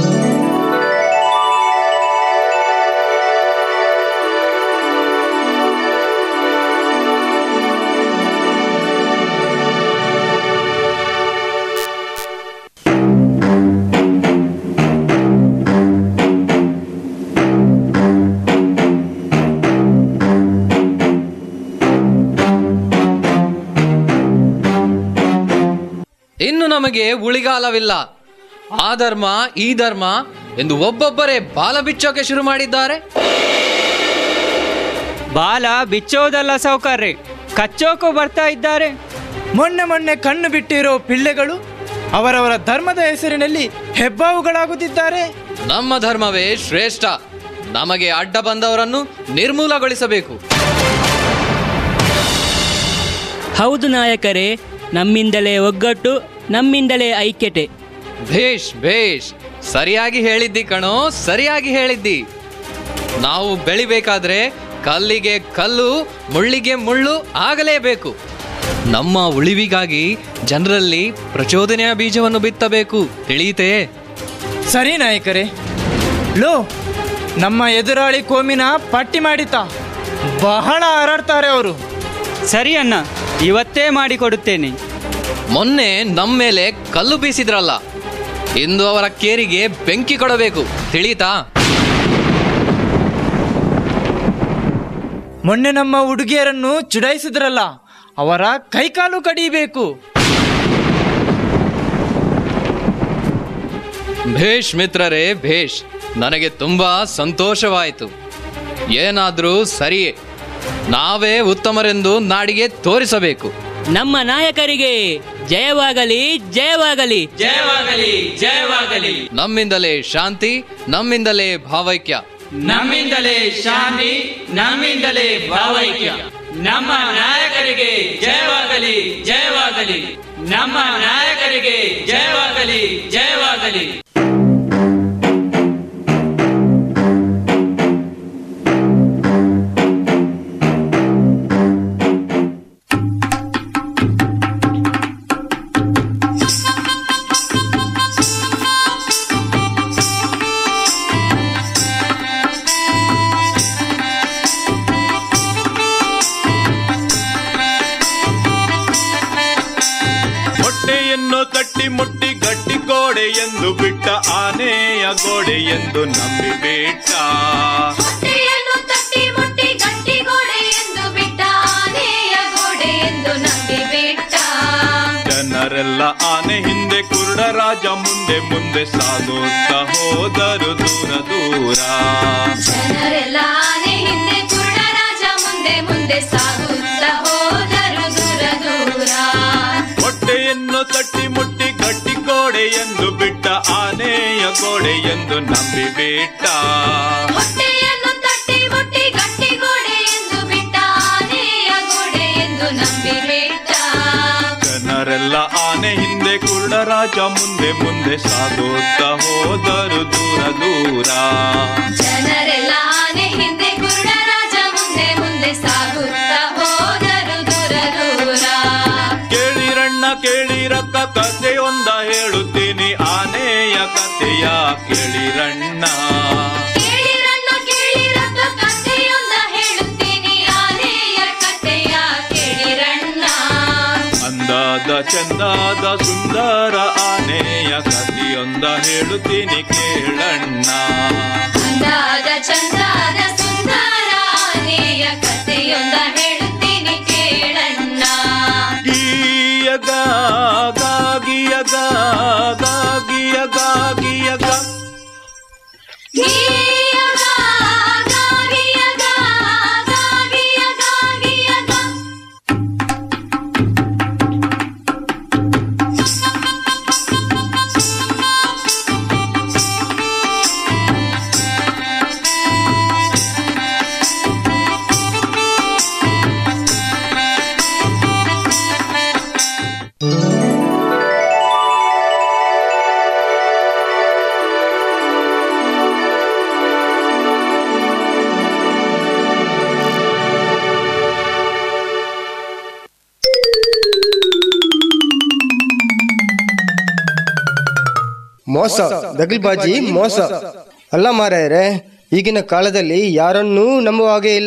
ಇನ್ನು ನಮಗೆ ಉಳಿಗಾಲವಿಲ್ಲ ಆ ಧರ್ಮ ಈ ಧರ್ಮ ಎಂದು ಒಬ್ಬೊಬ್ಬರೇ ಬಾಲ ಬಿಚ್ಚೋಕೆ ಶುರು ಮಾಡಿದ್ದಾರೆ ಬಾಲ ಬಿಚ್ಚೋದಲ್ಲ ಸೌಕರ್ಯ ಕಚ್ಚೋಕು ಬರ್ತಾ ಇದ್ದಾರೆ ಮೊನ್ನೆ ಮೊನ್ನೆ ಕಣ್ಣು ಬಿಟ್ಟಿರೋ ಪಿಳ್ಳೆಗಳು ಅವರವರ ಧರ್ಮದ ಹೆಸರಿನಲ್ಲಿ ಹೆಬ್ಬಾವುಗಳಾಗುತ್ತಿದ್ದಾರೆ ನಮ್ಮ ಧರ್ಮವೇ ಶ್ರೇಷ್ಠ ನಮಗೆ ಅಡ್ಡ ಬಂದವರನ್ನು ನಿರ್ಮೂಲಗೊಳಿಸಬೇಕು ಹೌದು ನಾಯಕರೇ ನಮ್ಮಿಂದಲೇ ಒಗ್ಗಟ್ಟು ನಮ್ಮಿಂದಲೇ ಐಕ್ಯತೆ ಭೇಷ್ ಭೇಷ್ ಸರಿಯಾಗಿ ಹೇಳಿದ್ದಿ ಕಣೋ ಸರಿಯಾಗಿ ಹೇಳಿದ್ದಿ ನಾವು ಬೆಳಿಬೇಕಾದ್ರೆ ಕಲ್ಲಿಗೆ ಕಲ್ಲು ಮುಳ್ಳಿಗೆ ಮುಳ್ಳು ಆಗಲೇಬೇಕು ನಮ್ಮ ಉಳಿವಿಗಾಗಿ ಜನರಲ್ಲಿ ಪ್ರಚೋದನೆಯ ಬೀಜವನ್ನು ಬಿತ್ತಬೇಕು ತಿಳಿಯಿತೇ ಸರಿ ನಾಯಕರೇ ಲೋ ನಮ್ಮ ಎದುರಾಳಿ ಕೋಮಿನ ಪಟ್ಟಿ ಮಾಡಿತ ಬಹಳ ಹರಡ್ತಾರೆ ಅವರು ಸರಿ ಅಣ್ಣ ಇವತ್ತೇ ಮಾಡಿಕೊಡುತ್ತೇನೆ ಮೊನ್ನೆ ನಮ್ಮ ಮೇಲೆ ಕಲ್ಲು ಬೀಸಿದ್ರಲ್ಲ ಇಂದು ಅವರ ಕೇರಿಗೆ ಬೆಂಕಿ ಕೊಡಬೇಕು ತಿಳಿಯಿತಾ ಮೊನ್ನೆ ನಮ್ಮ ಹುಡುಗಿಯರನ್ನು ಚುಡಾಯಿಸಿದ್ರಲ್ಲ ಅವರ ಕೈಕಾಲು ಕಡಿಬೇಕು ಭೇಷ್ ಮಿತ್ರರೇ ಭೇಷ್ ನನಗೆ ತುಂಬಾ ಸಂತೋಷವಾಯಿತು ಏನಾದ್ರೂ ಸರಿಯೇ ನಾವೇ ಉತ್ತಮರೆಂದು ನಾಡಿಗೆ ತೋರಿಸಬೇಕು ನಮ್ಮ ನಾಯಕರಿಗೆ ಜಯವಾಗಲಿ ಜಯವಾಗಲಿ ಜಯವಾಗಲಿ ಜಯವಾಗಲಿ ನಮ್ಮಿಂದಲೇ ಶಾಂತಿ ನಮ್ಮಿಂದಲೇ ಭಾವೈಕ್ಯ ನಮ್ಮಿಂದಲೇ ಶಾಂತಿ ನಮ್ಮಿಂದಲೇ ಭಾವೈಕ್ಯ ನಮ್ಮ ನಾಯಕರಿಗೆ ಜಯವಾಗಲಿ ಜಯವಾಗಲಿ ನಮ್ಮ ನಾಯಕರಿಗೆ ಜಯವಾಗಲಿ ಜಯವಾಗಲಿ ಹೊಟ್ಟೆಯನ್ನು ತಟ್ಟಿ ಮುಟ್ಟಿ ಗಟ್ಟಿ ಗೋಡೆ ಎಂದು ಬಿಟ್ಟ ಆನೆಯ ಗೋಡೆ ಎಂದು ನಂಬಿ ಬಿಟ್ಟ ಹೊಟ್ಟೆಯನ್ನು ತಟ್ಟಿ ಮುಟ್ಟಿ ಗಟ್ಟಿ ಗೋಡೆ ಎಂದು ಬಿಟ್ಟ ಆನೆಯ ಗೋಡೆ ಎಂದು ನಂಬಿ ಬಿಟ್ಟ ಜನರೆಲ್ಲ ಆನೆ ಹಿಂದೆ ಕುರುಡ ರಾಜ ಮುಂದೆ ಮುಂದೆ ಸಾಗುತ್ತಾ ಹೋದರು ದೂರ ದೂರ ಜನರೆಲ್ಲ ಆನೆ ಹಿಂದೆ ಕುರುಡ ರಾಜ ಮುಂದೆ ಮುಂದೆ ಸಾಗುತ್ತಾ ಹೋದರು ದೂರ ದೂರ ಹೊಟ್ಟೆಯನ್ನು ತಟ್ಟಿ ಮುಟ್ಟಿ ಗಟ್ಟಿ ಗೋಡೆ ಎಂದು ಬಿಟ್ಟ ಆನೆಯ ಗೋಡೆ ಎಂದು ನಂಬಿ ಬಿಟ್ಟ ಹೊಟ್ಟೆಯನ್ನು ತಟ್ಟಿ ಮುಟ್ಟಿ ಗಟ್ಟಿ ಗೋಡೆ ಎಂದು ಬಿಟ್ಟ ಆನೆಯ ಗೋಡೆ ಎಂದು ನಂಬಿ ಬಿಟ್ಟ ಜನರೆಲ್ಲ ಆನೆ ಹಿಂದೆ ಕುರುಡ ರಾಜ ಮುಂದೆ ಮುಂದೆ ಸಾಗುತ್ತಾ ಹೋದರು ದೂರ ದೂರ ಜನರೆಲ್ಲ ಆನೆ ಹಿಂದೆ ಕುರುಡ ರಾಜ ಮುಂದೆ ಮುಂದೆ ಸಾಗುತ್ತಾ ಹೋದರು ದೂರ ದೂರ ಕೇಳಿರಣ್ಣ ಕೇಳಿರಕ್ಕ ಕಥೆಯೊಂದ ಹೇಳುತ್ತೀನಿ ಆನೆಯ ಕಥೆಯ ಕೇಳಿರಣ್ಣ ಕೇಳಿರಣ್ಣ ಕೇಳಿರಕ್ಕ ಕಥೆಯೊಂದ ಹೇಳುತ್ತೀನಿ ಆನೆಯ ಕಥೆಯ ಕೇಳಿರಣ್ಣ ಅಂದಾದ ಚಂದಾದ ಸುಂದರ ಆನೆಯ ಕಥೆಯೊಂದ ಹೇಳುತ್ತೀನಿ ಕೇಳಣ್ಣ ಅಂದಾದ ಚಂದಾದ ಸುಂದರ ಆನೆಯ ಕಥೆಯೊಂದ ಹೇಳುತ್ತೀನಿ ಕೇಳಣ್ಣ ಗೀಯಗ ಗಾಗಿಯಗ ಗಾಗಿಯಗ ಗಾಗಿಯಗ ಗೀಯಗ, ಗಾಗಿಯಗ, ಗಾಗಿಯಗ, ಗಾಗಿಯಗ. ಮೋಸ ದಗಲ್ಬಾಜಿ ಮೋಸ ಅಲ್ಲ ಮಾರಾಯರೆ ಈಗಿನ ಕಾಲದಲ್ಲಿ ಯಾರನ್ನೂ ನಂಬುವ ಹಾಗೆ ಇಲ್ಲ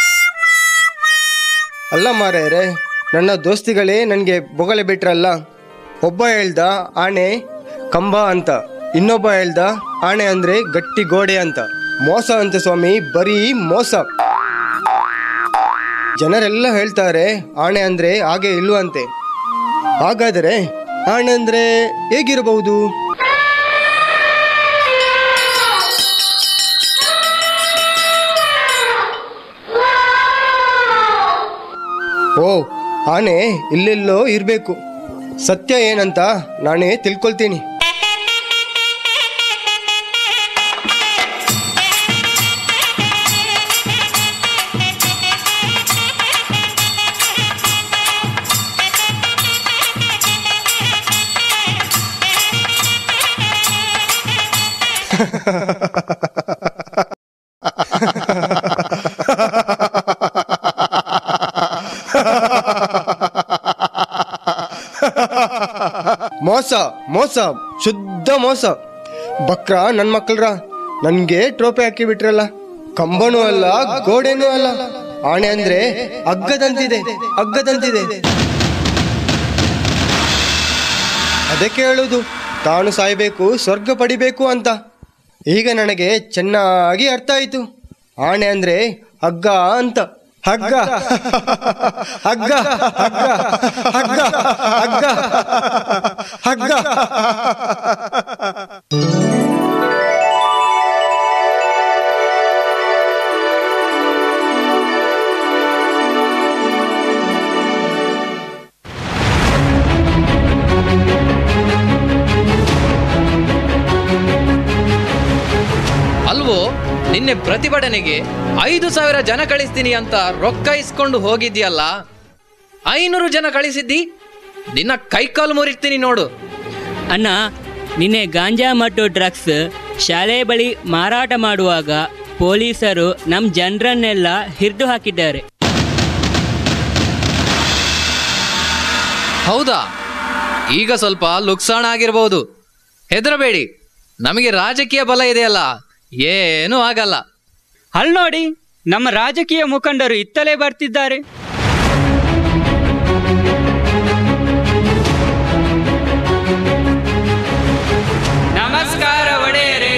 ಅಲ್ಲ ಮಾರಾಯರೆ ನನ್ನ ದೋಸ್ತಿಗಳೇ ನನಗೆ ಬೊಗಳೆ ಬಿಟ್ರಲ್ಲ ಒಬ್ಬ ಹೇಳ್ದ ಆಣೆ ಕಂಬ ಅಂತ ಇನ್ನೊಬ್ಬ ಹೇಳ್ದ ಆಣೆ ಅಂದ್ರೆ ಗಟ್ಟಿ ಗೋಡೆ ಅಂತ ಮೋಸ ಅಂತ ಸ್ವಾಮಿ ಬರೀ ಮೋಸ ಜನರೆಲ್ಲ ಹೇಳ್ತಾರೆ ಆಣೆ ಅಂದ್ರೆ ಹಾಗೆ ಇಲ್ವಂತೆ ಹಾಗಾದರೆ ಆಣೆ ಅಂದ್ರೆ ಹೇಗಿರಬಹುದು ಓ ಆನೆ ಇಲ್ಲೆಲ್ಲೋ ಇರಬೇಕು ಸತ್ಯ ಏನಂತ ನಾನೇ ತಿಳ್ಕೊಳ್ತೀನಿ ಮೋಸ ಮೋಸ ಶುದ್ಧ ಮೋಸ ಬಕ್ರ ನನ್ನ ಮಕ್ಕಳ್ರ ನನ್ಗೆ ಟ್ರೋಫಿ ಹಾಕಿ ಬಿಟ್ರಲ್ಲ ಕಂಬನೂ ಅಲ್ಲ ಗೋಡೆನೂ ಅಲ್ಲ ಆಣೆ ಅಂದ್ರೆ ಹಗ್ಗದಂತಿದೆ ಹಗ್ಗದಂತಿದೆ ಅದಕ್ಕೆ ಹೇಳುದು ತಾನು ಸಾಯ್ಬೇಕು ಸ್ವರ್ಗ ಪಡಿಬೇಕು ಅಂತ ಈಗ ನನಗೆ ಚೆನ್ನಾಗಿ ಅರ್ಥ ಆಯ್ತು ಆಣೆ ಅಂದ್ರೆ ಹಗ್ಗ ಅಂತ ಹಗ್ಗ ಹಗ್ಗ ಹಗ್ಗ ಹಗ್ಗ ಹಗ್ಗ ಹಗ್ಗ ಅಲ್ವೋ ನಿನ್ನೆ ಪ್ರತಿಭಟನೆಗೆ ಐದು ಸಾವಿರ ಜನ ಕಳಿಸ್ತೀನಿ ಅಂತ ರೊಕ್ಕ ಇಸ್ಕೊಂಡು ಹೋಗಿದ್ಯಲ್ಲ ಐನೂರು ಜನ ಕಳಿಸಿದ್ದಿ ನಿನ್ನ ಕೈಕಾಲು ಮುರಿತೀನಿ ನೋಡು ಅಣ್ಣ ನಿನ್ನೆ ಗಾಂಜಾ ಮತ್ತು ಡ್ರಗ್ಸ್ ಶಾಲೆ ಬಳಿ ಮಾರಾಟ ಮಾಡುವಾಗ ಪೊಲೀಸರು ನಮ್ಮ ಜನರನ್ನೆಲ್ಲ ಹಿಡಿದು ಹಾಕಿದ್ದಾರೆ ಹೌದಾ ಈಗ ಸ್ವಲ್ಪ ಲುಕ್ಸಾಣ ಆಗಿರ್ಬೋದು ಹೆದರಬೇಡಿ ನಮಗೆ ರಾಜಕೀಯ ಬಲ ಇದೆಯಲ್ಲ ಏನೂ ಆಗಲ್ಲ ಅಲ್ಲಿ ನೋಡಿ ನಮ್ಮ ರಾಜಕೀಯ ಮುಖಂಡರು ಇತ್ತಲೇ ಬರ್ತಿದ್ದಾರೆ ನಮಸ್ಕಾರ ಒಡೆಯರೇ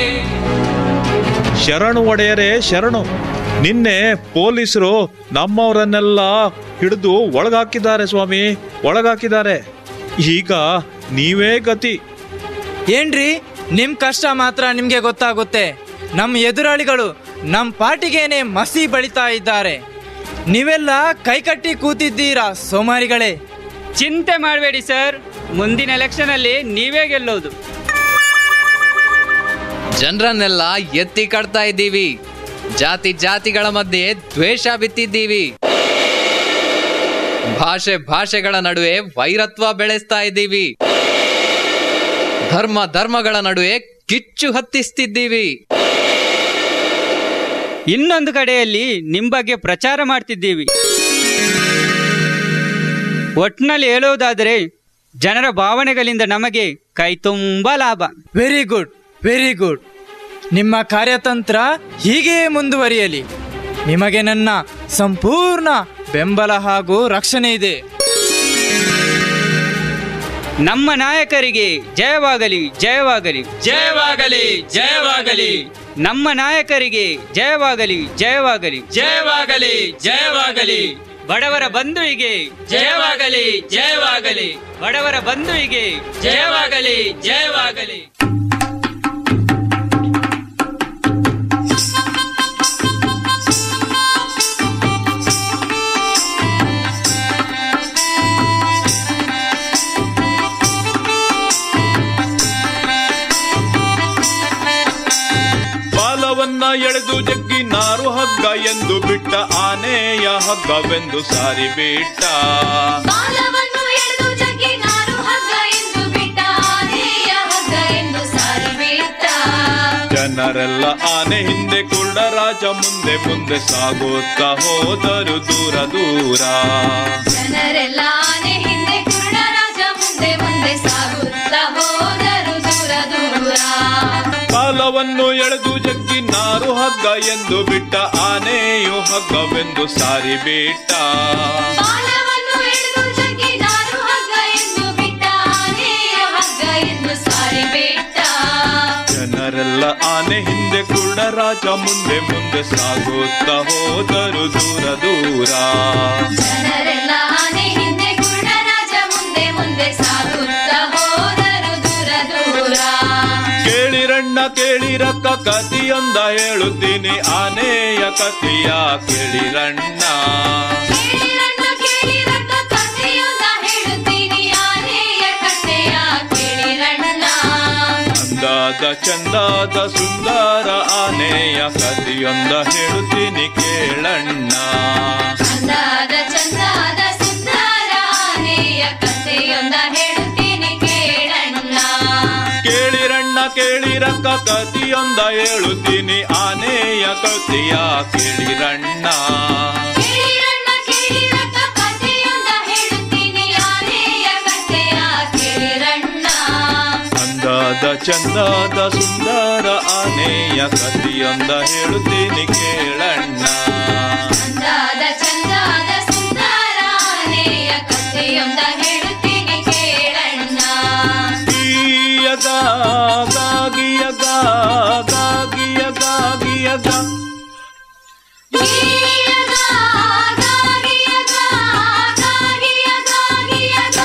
ಶರಣು ಒಡೆಯರೇ ಶರಣು ನಿನ್ನೆ ಪೊಲೀಸರು ನಮ್ಮವರನ್ನೆಲ್ಲ ಹಿಡಿದು ಒಳಗಾಕಿದ್ದಾರೆ ಸ್ವಾಮಿ ಒಳಗಾಕಿದ್ದಾರೆ ಈಗ ನೀವೇ ಗತಿ ಏನ್ರಿ ನಿಮ್ ಕಷ್ಟ ಮಾತ್ರ ನಿಮ್ಗೆ ಗೊತ್ತಾಗುತ್ತೆ ನಮ್ಮ ಎದುರಾಳಿಗಳು ನಮ್ಮ ಪಾರ್ಟಿಗೇನೆ ಮಸಿ ಬಳಿತಾ ಇದ್ದಾರೆ ನೀವೆಲ್ಲ ಕೈಕಟ್ಟಿ ಕೂತಿದ್ದೀರಾ ಸೋಮಾರಿಗಳೇ ಚಿಂತೆ ಮಾಡಬೇಡಿ ಸರ್ ಮುಂದಿನ ಎಲೆಕ್ಷನ್ ಅಲ್ಲಿ ನೀವೇ ಗೆಲ್ಲೋದು ಜನರನ್ನೆಲ್ಲ ಎತ್ತಿ ಕಟ್ತಾ ಇದ್ದೀವಿ ಜಾತಿ ಜಾತಿಗಳ ಮಧ್ಯೆ ದ್ವೇಷ ಬಿತ್ತಿದ್ದೀವಿ ಭಾಷೆ ಭಾಷೆಗಳ ನಡುವೆ ವೈರತ್ವ ಬೆಳೆಸ್ತಾ ಇದ್ದೀವಿ ಧರ್ಮ ಧರ್ಮಗಳ ನಡುವೆ ಕಿಚ್ಚು ಹತ್ತಿಸ್ತಿದ್ದೀವಿ ಇನ್ನೊಂದು ಕಡೆಯಲ್ಲಿ ನಿಮ್ ಬಗ್ಗೆ ಪ್ರಚಾರ ಮಾಡ್ತಿದ್ದೀವಿ ಒಟ್ನಲ್ಲಿ ಹೇಳೋದಾದರೆ ಜನರ ಭಾವನೆಗಳಿಂದ ನಮಗೆ ಕೈ ತುಂಬಾ ಲಾಭ ವೆರಿ ಗುಡ್ ವೆರಿ ಗುಡ್ ನಿಮ್ಮ ಕಾರ್ಯತಂತ್ರ ಹೀಗೆ ಮುಂದುವರಿಯಲಿ ನಿಮಗೆ ನನ್ನ ಸಂಪೂರ್ಣ ಬೆಂಬಲ ಹಾಗೂ ರಕ್ಷಣೆ ಇದೆ ನಮ್ಮ ನಾಯಕರಿಗೆ ಜಯವಾಗಲಿ ಜಯವಾಗಲಿ ಜಯವಾಗಲಿ ಜಯವಾಗಲಿ ನಮ್ಮ ನಾಯಕರಿಗೆ ಜಯವಾಗಲಿ ಜಯವಾಗಲಿ ಜಯವಾಗಲಿ ಜಯವಾಗಲಿ ಬಡವರ ಬಂಧುವಿಗೆ ಜಯವಾಗಲಿ ಜಯವಾಗಲಿ ಬಡವರ ಬಂಧುವಿಗೆ ಜಯವಾಗಲಿ ಜಯವಾಗಲಿ ಬಾಲವನ್ನ ಎಳೆದು ಜಗ್ಗಿ ನಾರು ಹಗ್ಗ ಎಂದು ಬಿಟ್ಟ ಆನೆಯ ಹಗ್ಗವೆಂದು ಸಾರಿ ಬಿಟ್ಟ ಬಾಲವನ್ನು ಎಳೆದು ಜಗ್ಗಿ ನಾರು ಹಗ್ಗ ಎಂದು ಬಿಟ್ಟ ಆನೆಯ ಹಗ್ಗ ಎಂದು ಸಾರಿ ಬಿಟ್ಟ ಜನರೆಲ್ಲ ಆನೆ ಹಿಂದೆ ಕುರುಡರಾಜ ಮುಂದೆ ಮುಂದೆ ಸಾಗುತ್ತಾ ಹೋದರು ದೂರ ದೂರ ಜನರೆಲ್ಲ ಆನೆ ಹಿಂದೆ ಕುರುಡರಾಜ ಮುಂದೆ ಮುಂದೆ ಸಾಗುತ್ತಾ ಹೋದರು ದೂರ ದೂರ ಬಾಲವನ್ನು ಎಳೆದು ಜಗ್ಗಿ ನಾರು ಹಗ್ಗ ಎಂದು ಬಿಟ್ಟ ಆನೆಯು ಹಗ್ಗವೆಂದು ಸಾರಿ ಬಿಟ್ಟ ಬಾಲವನ್ನು ಎಳೆದು ಜಗ್ಗಿ ನಾರು ಹಗ್ಗ ಎಂದು ಬಿಟ್ಟ ಆನೆಯ ಹಗ್ಗ ಎಂದು ಸಾರಿ ಬಿಟ್ಟ ಜನರೆಲ್ಲ ಆನೆ ಹಿಂದೆ ಕುರುಡರಾಜ ಮುಂದೆ ಮುಂದೆ ಸಾಗುತ್ತಾ ಹೋದರು ದೂರ ದೂರ ಜನರೆಲ್ಲ ಆನೆ ಹಿಂದೆ ಕುರುಡರಾಜ ಮುಂದೆ ಮುಂದೆ ಸಾಗುತ್ತಾ ಹೋದರು ದೂರ ದೂರ ಕೇಳಿರಣ್ಣ ಕೇಳಿರಕ್ಕ ಕತಿಯೊಂದ ಹೇಳುತ್ತೀನಿ ಆನೆಯ ಕಥೆಯ ಕೇಳಿರಣ್ಣ ಕೇಳಿರಣ್ಣ ಕೇಳಿರಕ್ಕ ಕಥೆಯೊಂದ ಹೇಳುತ್ತೀನಿ ಆನೆಯ ಕಥೆಯ ಕೇಳಿರಣ್ಣ ಅಂದಾದ ಚಂದಾದ ಸುಂದರ ಆನೆಯ ಕಥೆಯೊಂದ ಹೇಳುತ್ತೀನಿ ಕೇಳಣ್ಣ ಅಂದಾದ ಚಂದಾದ ಸುಂದರ ಆನೆಯ ಕಥೆಯೊಂದ ಹೇಳುತ್ತೀನಿ ಕೇಳಣ್ಣ ಕೇಳಿರಣ್ಣ ಕೇಳಿರಕ್ಕ ಕಥೆಯೊಂದ ಹೇಳುತ್ತೀನಿ ಆನೆಯ ಕಥೆಯ ಕೇಳಿರಣ್ಣ ಕೇಳಿರಣ್ಣ ಕೇಳಿರಕ್ಕ ಕಥೆಯೊಂದ ಹೇಳುತ್ತೀನಿ ಆನೆಯ ಕಥೆಯ ಕೇಳಿರಣ್ಣ ಅಂದಾದ ಚಂದಾದ ಸುಂದರ ಆನೆಯ ಕಥೆಯೊಂದ ಹೇಳುತ್ತೀನಿ ಕೇಳಣ್ಣ ಅಂದಾದ ಚಂದಾದ ಸುಂದರ ಆನೆಯ ಕಥೆಯೊಂದ ಹೇಳುತ್ತೀನಿ ಕೇಳಣ್ಣ ಗೀಯಗ ಗಾಗಿಯಗ ಗಾಗಿಯಗ ಗಾಗಿಯಗ ಗೀಯಗ, ಗಾಗಿಯಗ, ಗಾಗಿಯಗ, ಗಾಗಿಯಗ.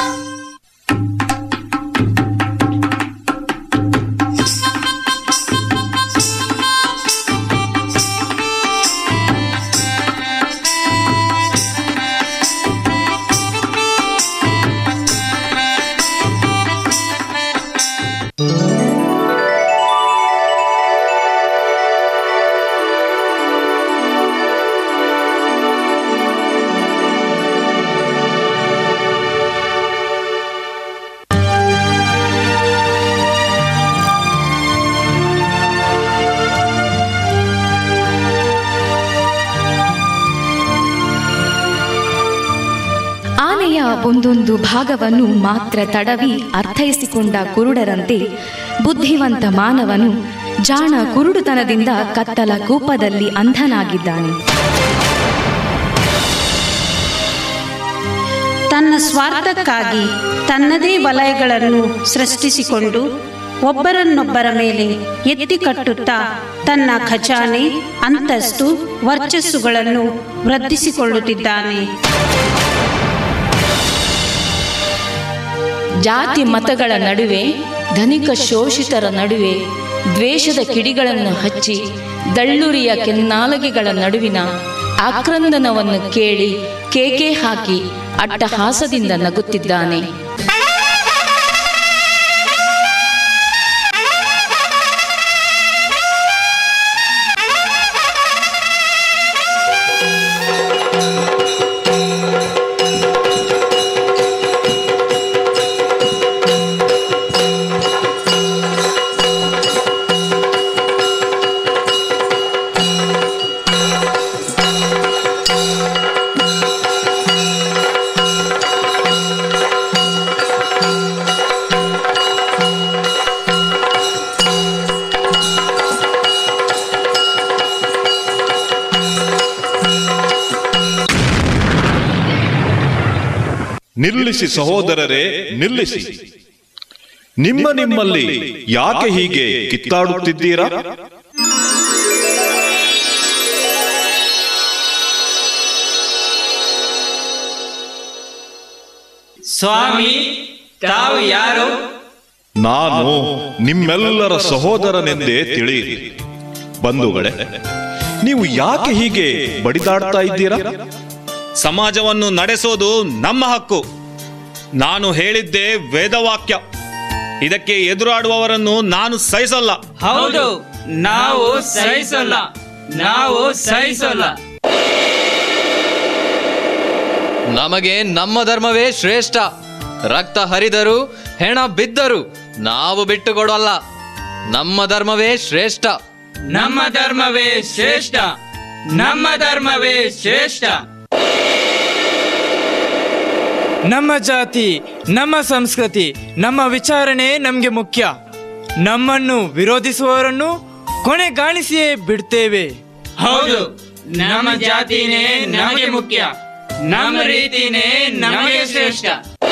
ಆನೆಯ ಒಂದೊಂದು ಭಾಗವನ್ನು ಮಾತ್ರ ತಡವಿ ಅರ್ಥೈಸಿಕೊಂಡ ಕುರುಡರಂತೆ ಬುದ್ಧಿವಂತ ಮಾನವನು ಜಾಣ ಕುರುಡುತನದಿಂದ ಕತ್ತಲ ಕೂಪದಲ್ಲಿ ಅಂಧನಾಗಿದ್ದಾನೆ ತನ್ನ ಸ್ವಾರ್ಥಕ್ಕಾಗಿ ತನ್ನದೇ ವಲಯಗಳನ್ನು ಸೃಷ್ಟಿಸಿಕೊಂಡು ಒಬ್ಬರನ್ನೊಬ್ಬರ ಮೇಲೆ ಎತ್ತಿ ಕಟ್ಟುತ್ತಾ ತನ್ನ ಖಜಾನೆ ಅಂತಸ್ತು ವರ್ಚಸ್ಸುಗಳನ್ನು ವೃದ್ಧಿಸಿಕೊಳ್ಳುತ್ತಿದ್ದಾನೆ ಜಾತಿ ಮತಗಳ ನಡುವೆ ಧನಿಕ ಶೋಷಿತರ ನಡುವೆ ದ್ವೇಷದ ಕಿಡಿಗಳನ್ನು ಹಚ್ಚಿ ದಳ್ಳುರಿಯ ಕೆನ್ನಾಲಗೆಗಳ ನಡುವಿನ ಆಕ್ರಂದನವನ್ನು ಕೇಳಿ ಕೇಕೆ ಹಾಕಿ ಅಟ್ಟಹಾಸದಿಂದ ನಗುತ್ತಿದ್ದಾನೆ ನಿಲ್ಲಿಸಿ ಸಹೋದರರೇ ನಿಲ್ಲಿಸಿ ನಿಮ್ಮ ನಿಮ್ಮಲ್ಲಿ ಯಾಕೆ ಹೀಗೆ ಕಿತ್ತಾಡುತ್ತಿದ್ದೀರಾ ಸ್ವಾಮಿ ತಾವು ಯಾರು ನಾನು ನಿಮ್ಮೆಲ್ಲರ ಸಹೋದರನೆಂದೇ ತಿಳಿಯಿರಿ ಬಂಧುಗಳೇ ನೀವು ಯಾಕೆ ಹೀಗೆ ಬಡಿದಾಡ್ತಾ ಇದ್ದೀರಾ ಸಮಾಜವನ್ನು ನಡೆಸೋದು ನಮ್ಮ ಹಕ್ಕು ನಾನು ಹೇಳಿದ್ದೇ ವೇದವಾಕ್ಯ ಇದಕ್ಕೆ ಎದುರಾಡುವವರನ್ನು ನಾನು ಸಹಿಸಲ್ಲ ಹೌದು ನಾವು ಸಹಿಸಲ್ಲ ನಾವು ಸಹಿಸಲ್ಲ ನಮಗೆ ನಮ್ಮ ಧರ್ಮವೇ ಶ್ರೇಷ್ಠ ರಕ್ತ ಹರಿದರು ಹೆಣ ಬಿದ್ದರು ನಾವು ಬಿಟ್ಟುಕೊಡಲ್ಲ ನಮ್ಮ ಧರ್ಮವೇ ಶ್ರೇಷ್ಠ ನಮ್ಮ ಧರ್ಮವೇ ಶ್ರೇಷ್ಠ ನಮ್ಮ ಧರ್ಮವೇ ಶ್ರೇಷ್ಠ ನಮ್ಮ ಜಾತಿ ನಮ್ಮ ಸಂಸ್ಕೃತಿ ನಮ್ಮ ವಿಚಾರಣೆ ನಮಗೆ ಮುಖ್ಯ ನಮ್ಮನ್ನು ವಿರೋಧಿಸುವವರನ್ನು ಕೊನೆಗಾಣಿಸಿಯೇ ಬಿಡ್ತೇವೆ ಹೌದು ನಮ್ಮ ಜಾತಿನೇ ನಮಗೆ ಮುಖ್ಯ ನಮ್ಮ ರೀತಿನೇ ನಮಗೆ ಶ್ರೇಷ್ಠ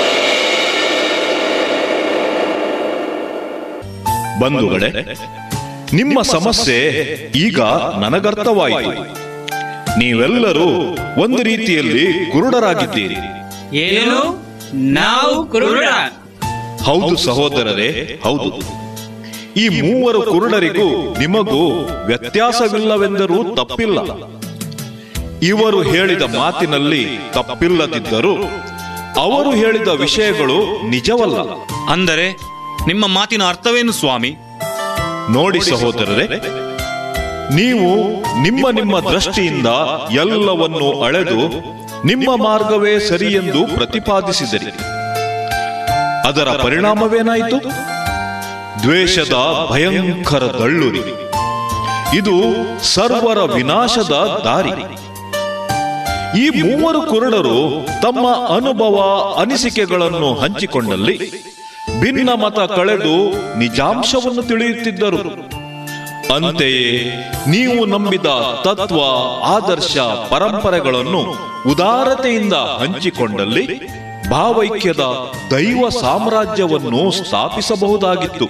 ಬಂಧುಗಳೇ ನಿಮ್ಮ ಸಮಸ್ಯೆ ಈಗ ನನಗರ್ಥವಾಯಿತು ನೀವೆಲ್ಲರೂ ಒಂದು ರೀತಿಯಲ್ಲಿ ಕುರುಡರಾಗಿದ್ದೀರಿ ಏನು ನಾವು ಕುರುಡ ಹೌದು ಸಹೋದರರೇ ಹೌದು ಈ ಮೂವರು ಕುರುಡರಿಗೂ ನಿಮಗೂ ವ್ಯತ್ಯಾಸವಿಲ್ಲವೆಂದರೂ ತಪ್ಪಿಲ್ಲ ಇವರು ಹೇಳಿದ ಮಾತಿನಲ್ಲಿ ತಪ್ಪಿಲ್ಲದಿದ್ದರೂ ಅವರು ಹೇಳಿದ ವಿಷಯಗಳು ನಿಜವಲ್ಲ ಅಂದರೆ ನಿಮ್ಮ ಮಾತಿನ ಅರ್ಥವೇನು ಸ್ವಾಮಿ ನೋಡಿ ಸಹೋದರರೇ ನೀವು ನಿಮ್ಮ ನಿಮ್ಮ ದೃಷ್ಟಿಯಿಂದ ಎಲ್ಲವನ್ನು ಅಳೆದು ನಿಮ್ಮ ಮಾರ್ಗವೇ ಸರಿ ಎಂದು ಪ್ರತಿಪಾದಿಸಿದಿರಿ ಅದರ ಪರಿಣಾಮವೇನಾಯಿತು ದ್ವೇಷದ ಭಯಂಕರ ದಳ್ಳುರಿ ಇದು ಸರ್ವರ ವಿನಾಶದ ದಾರಿ ಈ ಮೂವರು ಕುರುಡರು ತಮ್ಮ ಅನುಭವ ಅನಿಸಿಕೆಗಳನ್ನು ಹಂಚಿಕೊಂಡಲ್ಲಿ ಭಿನ್ನ ಮತ ಕಳೆದು ನಿಜಾಂಶವನ್ನು ತಿಳಿಯುತ್ತಿದ್ದರು ಅಂತೆಯೇ ನೀವು ನಂಬಿದ ತತ್ವ ಆದರ್ಶ ಪರಂಪರೆಗಳನ್ನು ಉದಾರತೆಯಿಂದ ಹಂಚಿಕೊಂಡಲ್ಲಿ ಭಾವೈಕ್ಯದ ದೈವ ಸಾಮ್ರಾಜ್ಯವನ್ನು ಸ್ಥಾಪಿಸಬಹುದಾಗಿತ್ತು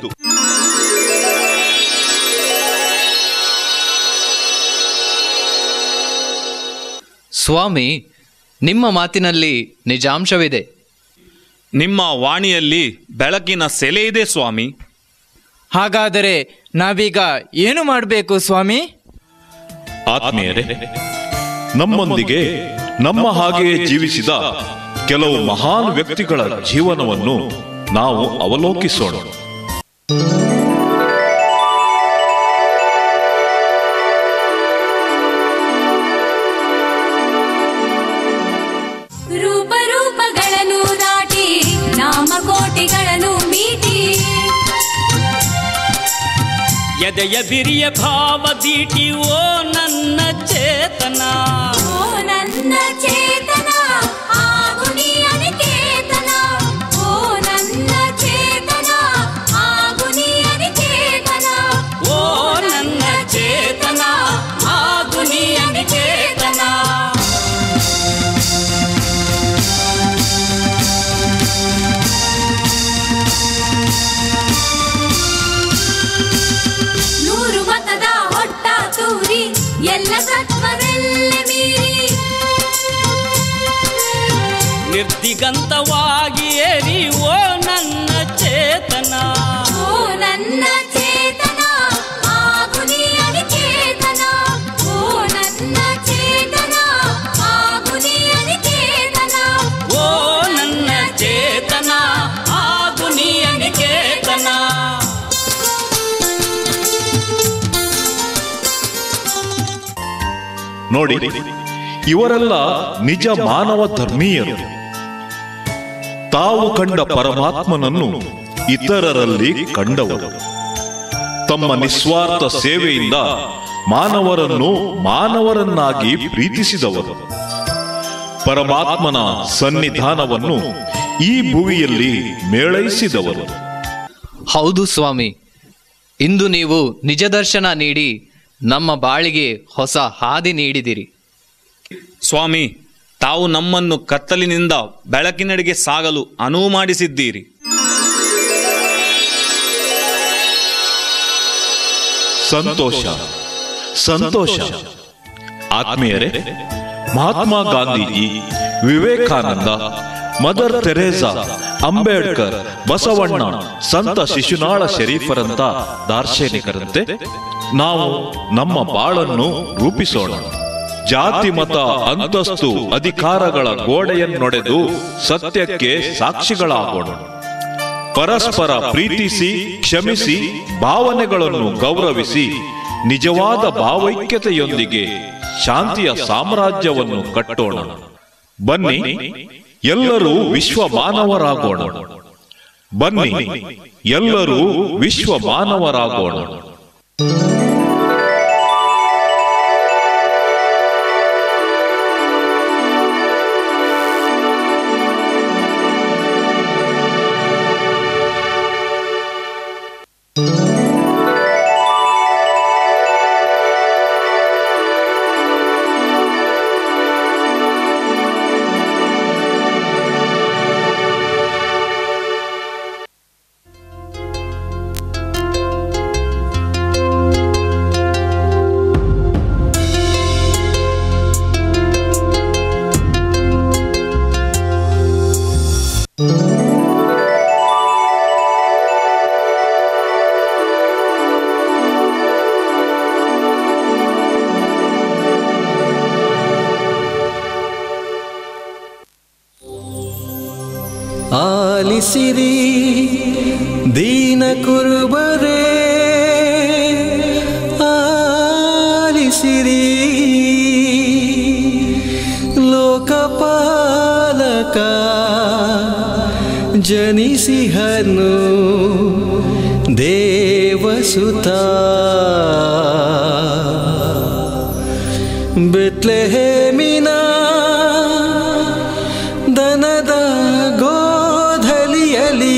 ಸ್ವಾಮಿ ನಿಮ್ಮ ಮಾತಿನಲ್ಲಿ ನಿಜಾಂಶವಿದೆ ನಿಮ್ಮ ವಾಣಿಯಲ್ಲಿ ಬೆಳಕಿನ ಸೆಲೆ ಇದೆ ಸ್ವಾಮಿ ಹಾಗಾದರೆ ನಾವೀಗ ಏನು ಮಾಡಬೇಕು ಸ್ವಾಮಿ ಆತ್ಮೀಯರೇ ನಮ್ಮೊಂದಿಗೆ ನಮ್ಮ ಹಾಗೆಯೇ ಜೀವಿಸಿದ ಕೆಲವು ಮಹಾನ್ ವ್ಯಕ್ತಿಗಳ ಜೀವನವನ್ನು ನಾವು ಅವಲೋಕಿಸೋಣ ರೂಪ ರೂಪಗಳನ್ನು ದಾಟಿ ನಾಮಕೋಟಿಗಳನ್ನು ಮೀಟಿ ಎದೆಯ ಬಿರಿಯ ಭಾವ ದೀಟಿ ಓ ನನ್ನ ಚೇತನ ಓ ನನ್ನ ಚೇತನ ಆಗು ನೀ ಅನಿಕೇತನ ಓ ನನ್ನ ಚೇತನ ಆಗು ನೀ ಅನಿಕೇತನ ಓ ನನ್ನ ಚೇತನ ಆಗು ನೀ ಅನಿಕೇತನ ನೂರು ಮತದ ಹೊಟ್ಟ ತೂರಿ ಎಲ್ಲ ಸತ್ವವೆಲ್ಲ ಮೀರಿ ನಿರ್ದಿಗಂತವಾಗಿ ಏರಿ ಓ ನನ್ನ ಚೇತನ ಓ ನನ್ನ ಚೇತನ ಆಗು ನೀ ಅನಿಕೇತನ ಓ ನನ್ನ ಚೇತನ ಆಗು ನೀ ಅನಿಕೇತನ ಓ ನನ್ನ ಚೇತನ ಆಗು ನೀ ಅನಿಕೇತನ ನೋಡಿ ಇವರೆಲ್ಲ ನಿಜ ಮಾನವ ಧರ್ಮೀಯರು ತಾವು ಕಂಡ ಪರಮಾತ್ಮನನ್ನು ಇತರರಲ್ಲಿ ಕಂಡವರು ತಮ್ಮ ನಿಸ್ವಾರ್ಥ ಸೇವೆಯಿಂದ ಮಾನವರನ್ನು ಮಾನವರನ್ನಾಗಿ ಪ್ರೀತಿಸಿದವರು ಪರಮಾತ್ಮನ ಸನ್ನಿಧಾನವನ್ನು ಈ ಭುವಿಯಲ್ಲಿ ಮೇಳೈಸಿದವರು ಹೌದು ಸ್ವಾಮಿ ಇಂದು ನೀವು ನಿಜ ದರ್ಶನ ನೀಡಿ ನಮ್ಮ ಬಾಳಿಗೆ ಹೊಸ ಹಾದಿ ನೀಡಿದಿರಿ ಸ್ವಾಮಿ ತಾವು ನಮ್ಮನ್ನು ಕತ್ತಲಿನಿಂದ ಬೆಳಕಿನೆಡೆಗೆ ಸಾಗಲು ಅನುವು ಮಾಡಿಸಿದ್ದೀರಿ ಸಂತೋಷ ಸಂತೋಷ ಆತ್ಮೀಯರೇ ಮಹಾತ್ಮ ಗಾಂಧೀಜಿ ವಿವೇಕಾನಂದ ಮದರ್ ತೆರೇಸಾ ಅಂಬೇಡ್ಕರ್ ಬಸವಣ್ಣ ಸಂತ ಶಿಶುನಾಳ ಶರೀಫರಂತ ದಾರ್ಶನಿಕರಂತೆ ನಾವು ನಮ್ಮ ಬಾಳನ್ನು ರೂಪಿಸೋಣ ಜಾತಿ ಮತ ಅಂತಸ್ತು ಅಧಿಕಾರಗಳ ಗೋಡೆಯನ್ನೊಡೆದು ಸತ್ಯಕ್ಕೆ ಸಾಕ್ಷಿಗಳಾಗೋಣ ಪರಸ್ಪರ ಪ್ರೀತಿಸಿ ಕ್ಷಮಿಸಿ ಭಾವನೆಗಳನ್ನು ಗೌರವಿಸಿ ನಿಜವಾದ ಭಾವೈಕ್ಯತೆಯೊಂದಿಗೆ ಶಾಂತಿಯ ಸಾಮ್ರಾಜ್ಯವನ್ನು ಕಟ್ಟೋಣ ಬನ್ನಿ ಎಲ್ಲರೂ ವಿಶ್ವ ಮಾನವರಾಗೋಣ ಬನ್ನಿ ಎಲ್ಲರೂ ವಿಶ್ವ ಮಾನವರಾಗೋಣ ಆಲಿಸಿರಿ ದೀನ ಕುರುಬರೇ ಆಲಿಸಿರಿ ಲೋಕಪಾಲಕ ಜನಿಸಿಹನು ದೇವಸುತ ಬೆತ್ಲೆಹೇಮಿನ ದನದ ಗೋಧಲಿಯಲಿ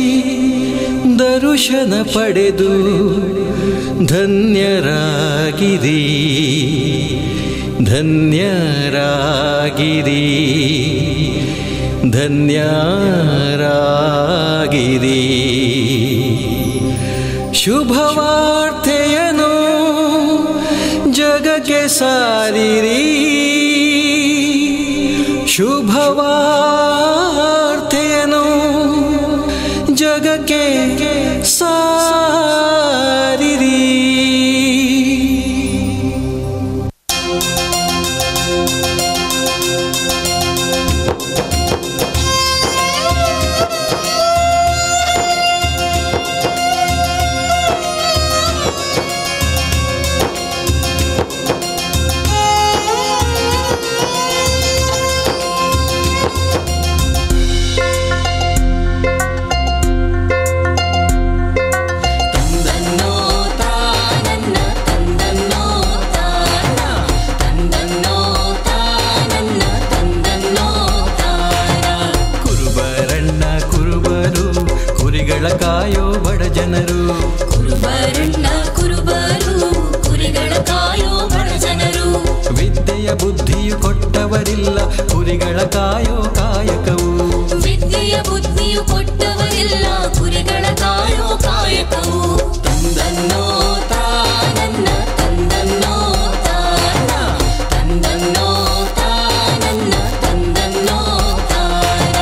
ದರುಶನ ಪಡೆದು ಧನ್ಯರಾಗಿರಿ ಧನ್ಯರಾಗಿರಿ ಧನ್ಯರಾಗಿರಿ ಶುಭವಾರ್ತೆಯನು ಜಗಕ್ಕೆ ಸಾರಿರಿ ಶುಭವಾರ್ತೆಯನು ಜಗಕ್ಕೆ ಸಾರಿರಿ ಕುರುಬರಣ್ಣ ಕುರುಬರು ಕುರಿಗಳ ಕಾಯೋ ಬಡ ಜನರು ಕುರುಬರಣ್ಣ ಕುರುಬರು ಕುರಿಗಳ ಕಾಯೋ ಬಡ ಜನರು ವಿದ್ಯೆಯ ಬುದ್ಧಿಯು ಕೊಟ್ಟವರಿಲ್ಲ ಕುರಿಗಳ ಕಾಯೋ ಕಾಯಕವು ವಿದ್ಯೆಯ ಬುದ್ಧಿಯು ಕೊಟ್ಟವರಿಲ್ಲ ಕುರಿಗಳ ಕಾಯೋ ಕಾಯಕವು ತಂದನ್ನೋ ತಾನನ್ನ ತಂದನ್ನೋ ತಾನ ತಂದನ್ನೋ ತಾನನ್ನ ತಂದನ್ನೋ ತಾನ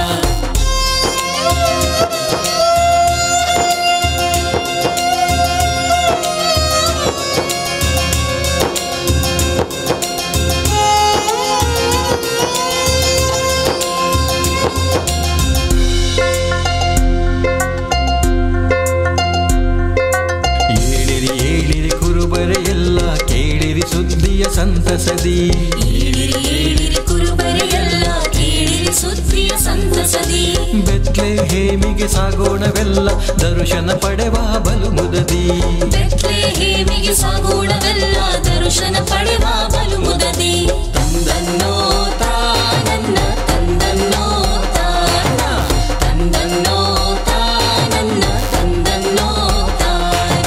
ಏಳಿರಿ ಏಳಿರಿ ಕುರುಬರ ಎಲ್ಲ ಕೇಳಿರಿ ಸುದ್ದಿಯ ಸಂತಸದಿ ಏಳಿರಿ ಏಳಿರಿ ಕುರುಬರೆ ಎಲ್ಲ ಕೇಳಿರಿ ಸುದ್ದಿಯ ಸಂತಸದಿ ಬೆತ್ಲೆ ಹೇಮಿಗೆ ಸಾಗೋಣವೆಲ್ಲ ದರ್ಶನ ಪಡೆವ ಬಲು ಮುದದಿ ಬೆತ್ಲೆ ಹೇಮಿಗೆ ಸಾಗೋಣವೆಲ್ಲ ದರ್ಶನ ಪಡೆವ ಬಲು ಮುದದಿ ತಂದನ್ನೋ ತಾನನ್ನ ತಂದನ್ನೋ ತಾನ ತಂದನ್ನೋ ತಾನನ್ನ ತಂದನ್ನೋ ತಾನ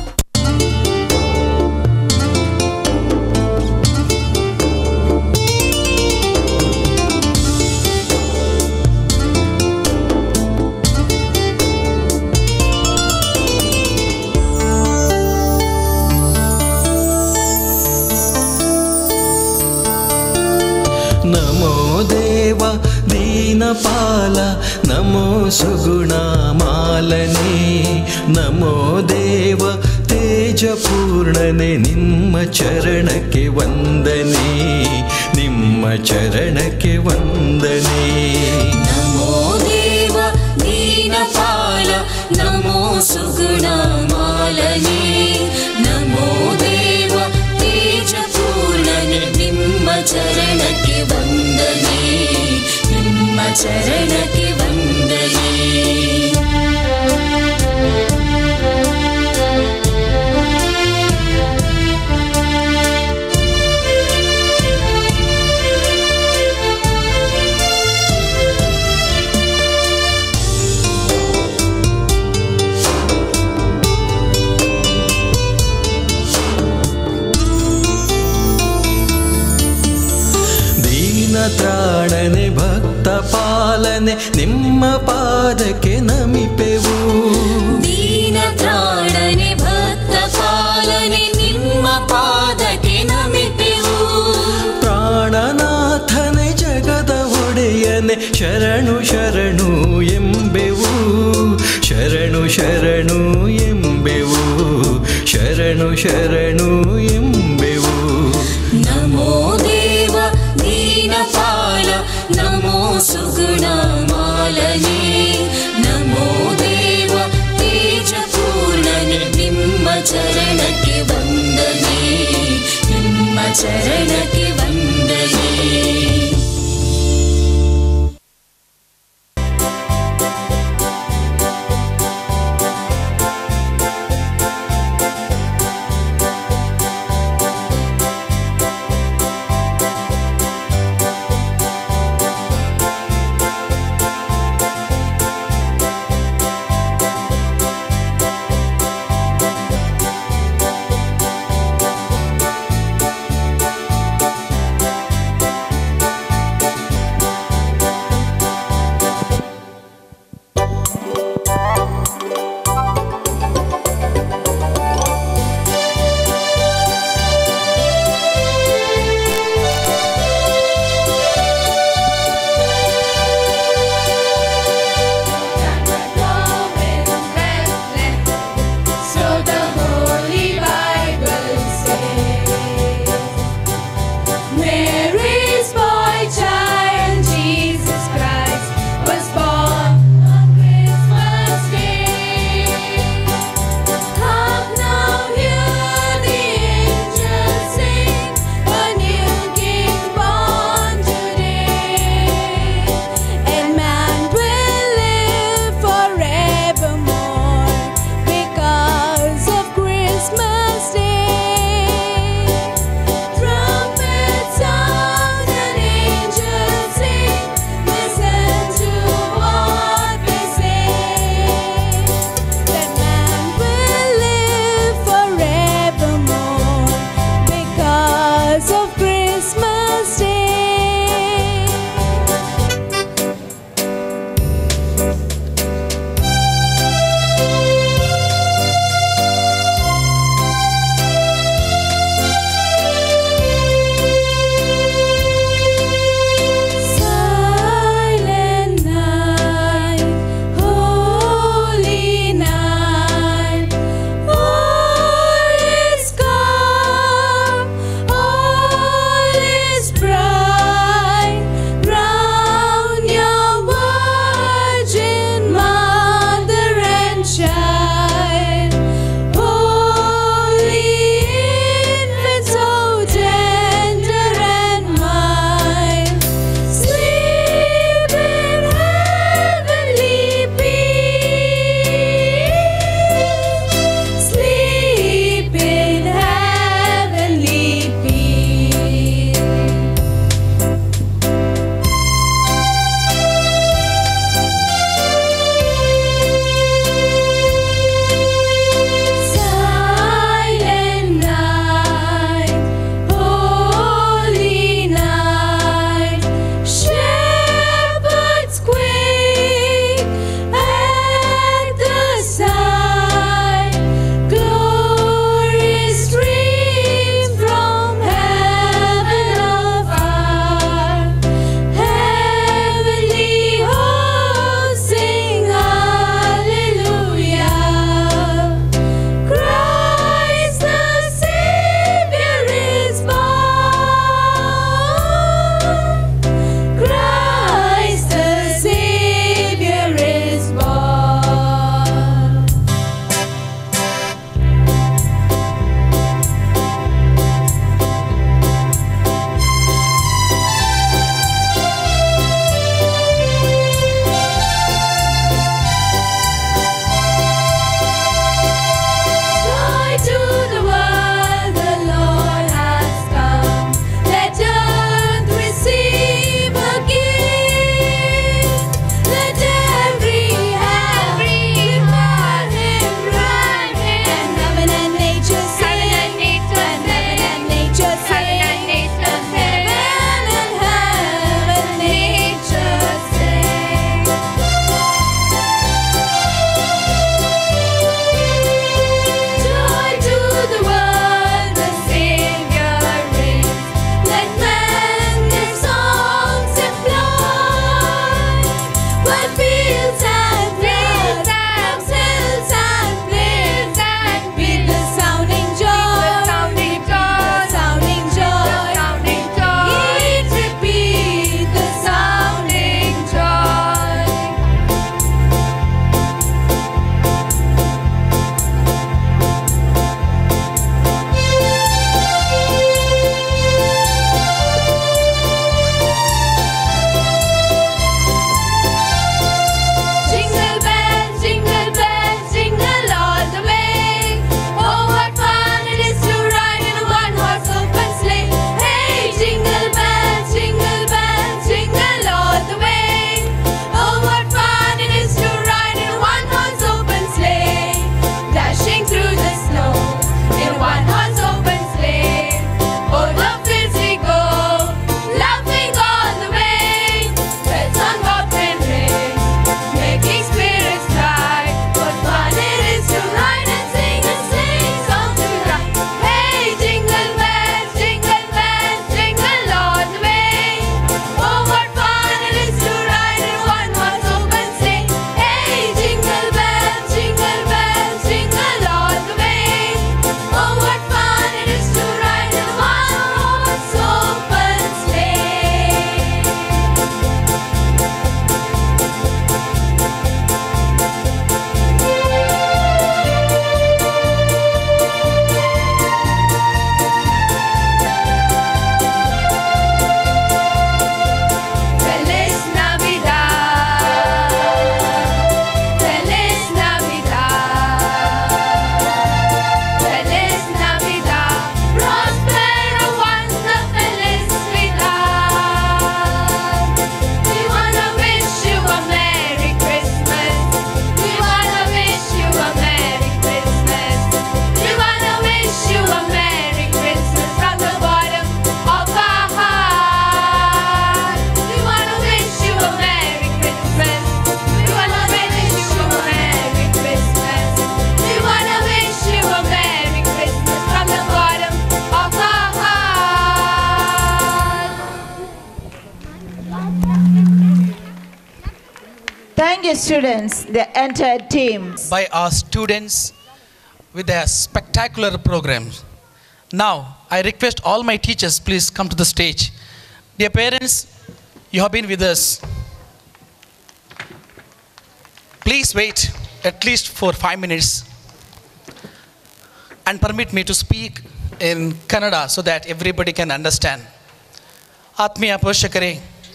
ನಮೋ ದೇವ ದೀನಪಾಲ ನಮೋ ಸುಗುಣ ಮಾಲನೆ ನಮೋ ದೇವ ತೇಜಪೂರ್ಣನೆ ನಿಮ್ಮ ಚರಣಕ್ಕೆ ವಂದನೆ ನಿಮ್ಮ ಚರಣಕ್ಕೆ ವಂದನೆ ನಮೋ ದೇವ ದೀನಪಾಲ ನಮೋ ಸುಗುಣ ಮಾಲನೆ ನಮೋ ದೇವ ತೇಜ ಪೂರ್ಣನೆ ನಿಮ್ಮ ಚರಣಕ್ಕೆ ವಂದನೆ ನಿಮ್ಮ ಚರಣಕ್ಕೆ ವಂದನೆ ದೀನ ತ್ರಾಣನೆ ಭಕ್ತ ಪಾಲನೆ ನಿಮ್ಮ ಪಾದಕ್ಕೆ ನಮಿಪೆವು ದೀನ ತ್ರಾಣನೆ ಭಕ್ತ ಪಾಲನೆ ನಿಮ್ಮ ಪಾದಕ್ಕೆ ನಮಿತೆವು ಪ್ರಾಣನಾಥನೆ ಜಗದ ಒಡೆಯನೆ ಶರಣು ಶರಣು ಎಂಬೆವು ಶರಣು ಶರಣು ಎಂಬೆವು ಶರಣು ಶರಣು ಎಂಬೆವು ನಮೋ ದೇವ ದೀನಪಾಲ ನಮೋ ಸುಗುಣ ಮಾಲನೆ ನಮೋ ದೇವ ತೇಜ ಪೂರ್ಣನೆ ನಿಮ್ಮ ಚರಣಕ್ಕೆ ವಂದನೆ ನಿಮ್ಮ ಚರಣಕ್ಕೆ ವಂದನೆ Silent night, holy night, all is calm, all is bright round your virgin Thank you, students, the entire team. by our students with their spectacular programs. Now, I request all my teachers, please come to the stage. Dear parents, you have been with us. Please wait at least for five minutes and permit me to speak in Kannada so that everybody can understand. ಆತ್ಮೀಯ ಪೋಷಕರೇ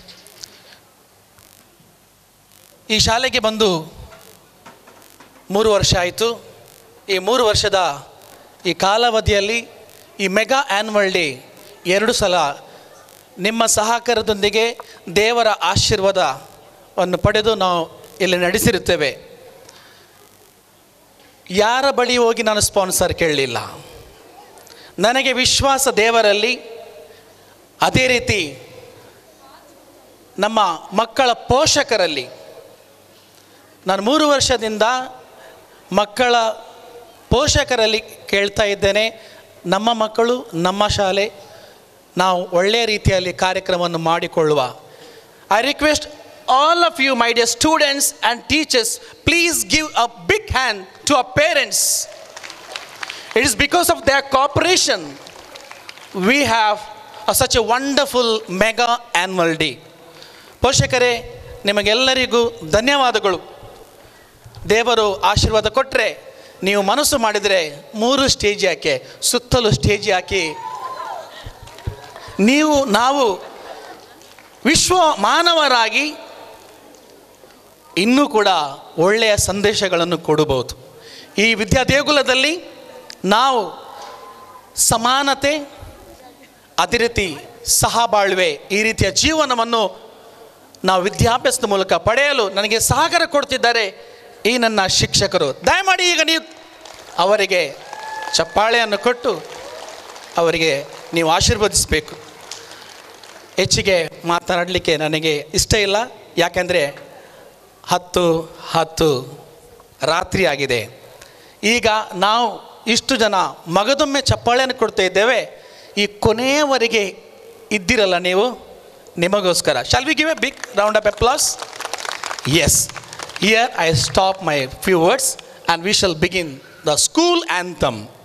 ಈ ಶಾಲೆಗೆ ಬಂದು ಮೂರು ವರ್ಷ ಆಯಿತು ಈ ಮೂರು ವರ್ಷದ ಈ ಕಾಲಾವಧಿಯಲ್ಲಿ ಈ ಮೆಗಾ ಆ್ಯನ್ವಲ್ ಡೇ ಎರಡು ಸಲ ನಿಮ್ಮ ಸಹಕಾರದೊಂದಿಗೆ ದೇವರ ಆಶೀರ್ವಾದವನ್ನು ಪಡೆದು ನಾವು ಇಲ್ಲಿ ನಡೆಸಿರುತ್ತೇವೆ ಯಾರ ಬಳಿ ಹೋಗಿ ನಾನು ಸ್ಪಾನ್ಸರ್ ಕೇಳಲಿಲ್ಲ ನನಗೆ ವಿಶ್ವಾಸ ದೇವರಲ್ಲಿ ಅದೇ ರೀತಿ ನಮ್ಮ ಮಕ್ಕಳ ಪೋಷಕರಲ್ಲಿ ನಾನು ಮೂರು ವರ್ಷದಿಂದ ಮಕ್ಕಳ ಪೋಷಕರಲ್ಲಿ ಕೇಳ್ತಾ ಇದ್ದೇನೆ ನಮ್ಮ ಮಕ್ಕಳು ನಮ್ಮ ಶಾಲೆ ನಾವು ಒಳ್ಳೆಯ ರೀತಿಯಲ್ಲಿ ಕಾರ್ಯಕ್ರಮವನ್ನು ಮಾಡಿಕೊಳ್ಳುವ I request all of you my dear students and teachers please give a big hand to a parents it is because of their cooperation we have a such a wonderful mega annual day ಪೋಷಕರೇ ನಿಮಗೆಲ್ಲರಿಗೂ ಧನ್ಯವಾದಗಳು ದೇವರು ಆಶೀರ್ವಾದ ಕೊಟ್ಟರೆ ನೀವು ಮನಸ್ಸು ಮಾಡಿದರೆ ಮೂರು ಸ್ಟೇಜ್ ಹಾಕಿ ಸುತ್ತಲೂ ಸ್ಟೇಜ್ ಹಾಕಿ ನೀವು ನಾವು ವಿಶ್ವ ಮಾನವರಾಗಿ ಇನ್ನೂ ಕೂಡ ಒಳ್ಳೆಯ ಸಂದೇಶಗಳನ್ನು ಕೊಡಬಹುದು ಈ ವಿದ್ಯಾ ದೇಗುಲದಲ್ಲಿ ನಾವು ಸಮಾನತೆ ಅದೇ ರೀತಿ ಸಹಬಾಳ್ವೆ ಈ ರೀತಿಯ ಜೀವನವನ್ನು ನಾವು ವಿದ್ಯಾಭ್ಯಾಸದ ಮೂಲಕ ಪಡೆಯಲು ನನಗೆ ಸಹಕಾರ ಕೊಡ್ತಿದ್ದಾರೆ ಈ ನನ್ನ ಶಿಕ್ಷಕರು ದಯಮಾಡಿ ಈಗ ನೀವು ಅವರಿಗೆ ಚಪ್ಪಾಳೆಯನ್ನು ಕೊಟ್ಟು ಅವರಿಗೆ ನೀವು ಆಶೀರ್ವದಿಸಬೇಕು ಹೆಚ್ಚಿಗೆ ಮಾತನಾಡಲಿಕ್ಕೆ ನನಗೆ ಇಷ್ಟ ಇಲ್ಲ ಯಾಕೆಂದರೆ ಹತ್ತು ಹತ್ತು ರಾತ್ರಿ ಆಗಿದೆ ಈಗ ನಾವು ಇಷ್ಟು ಜನ ಮಗದೊಮ್ಮೆ ಚಪ್ಪಾಳೆಯನ್ನು ಕೊಡ್ತಾ ಇದ್ದೇವೆ ಈ ಕೊನೆಯವರೆಗೆ ಇದ್ದಿರಲ್ಲ ನೀವು ನಿಮಗೋಸ್ಕರ shall we give a big round of applause as here I stop my few words and we shall begin the school anthem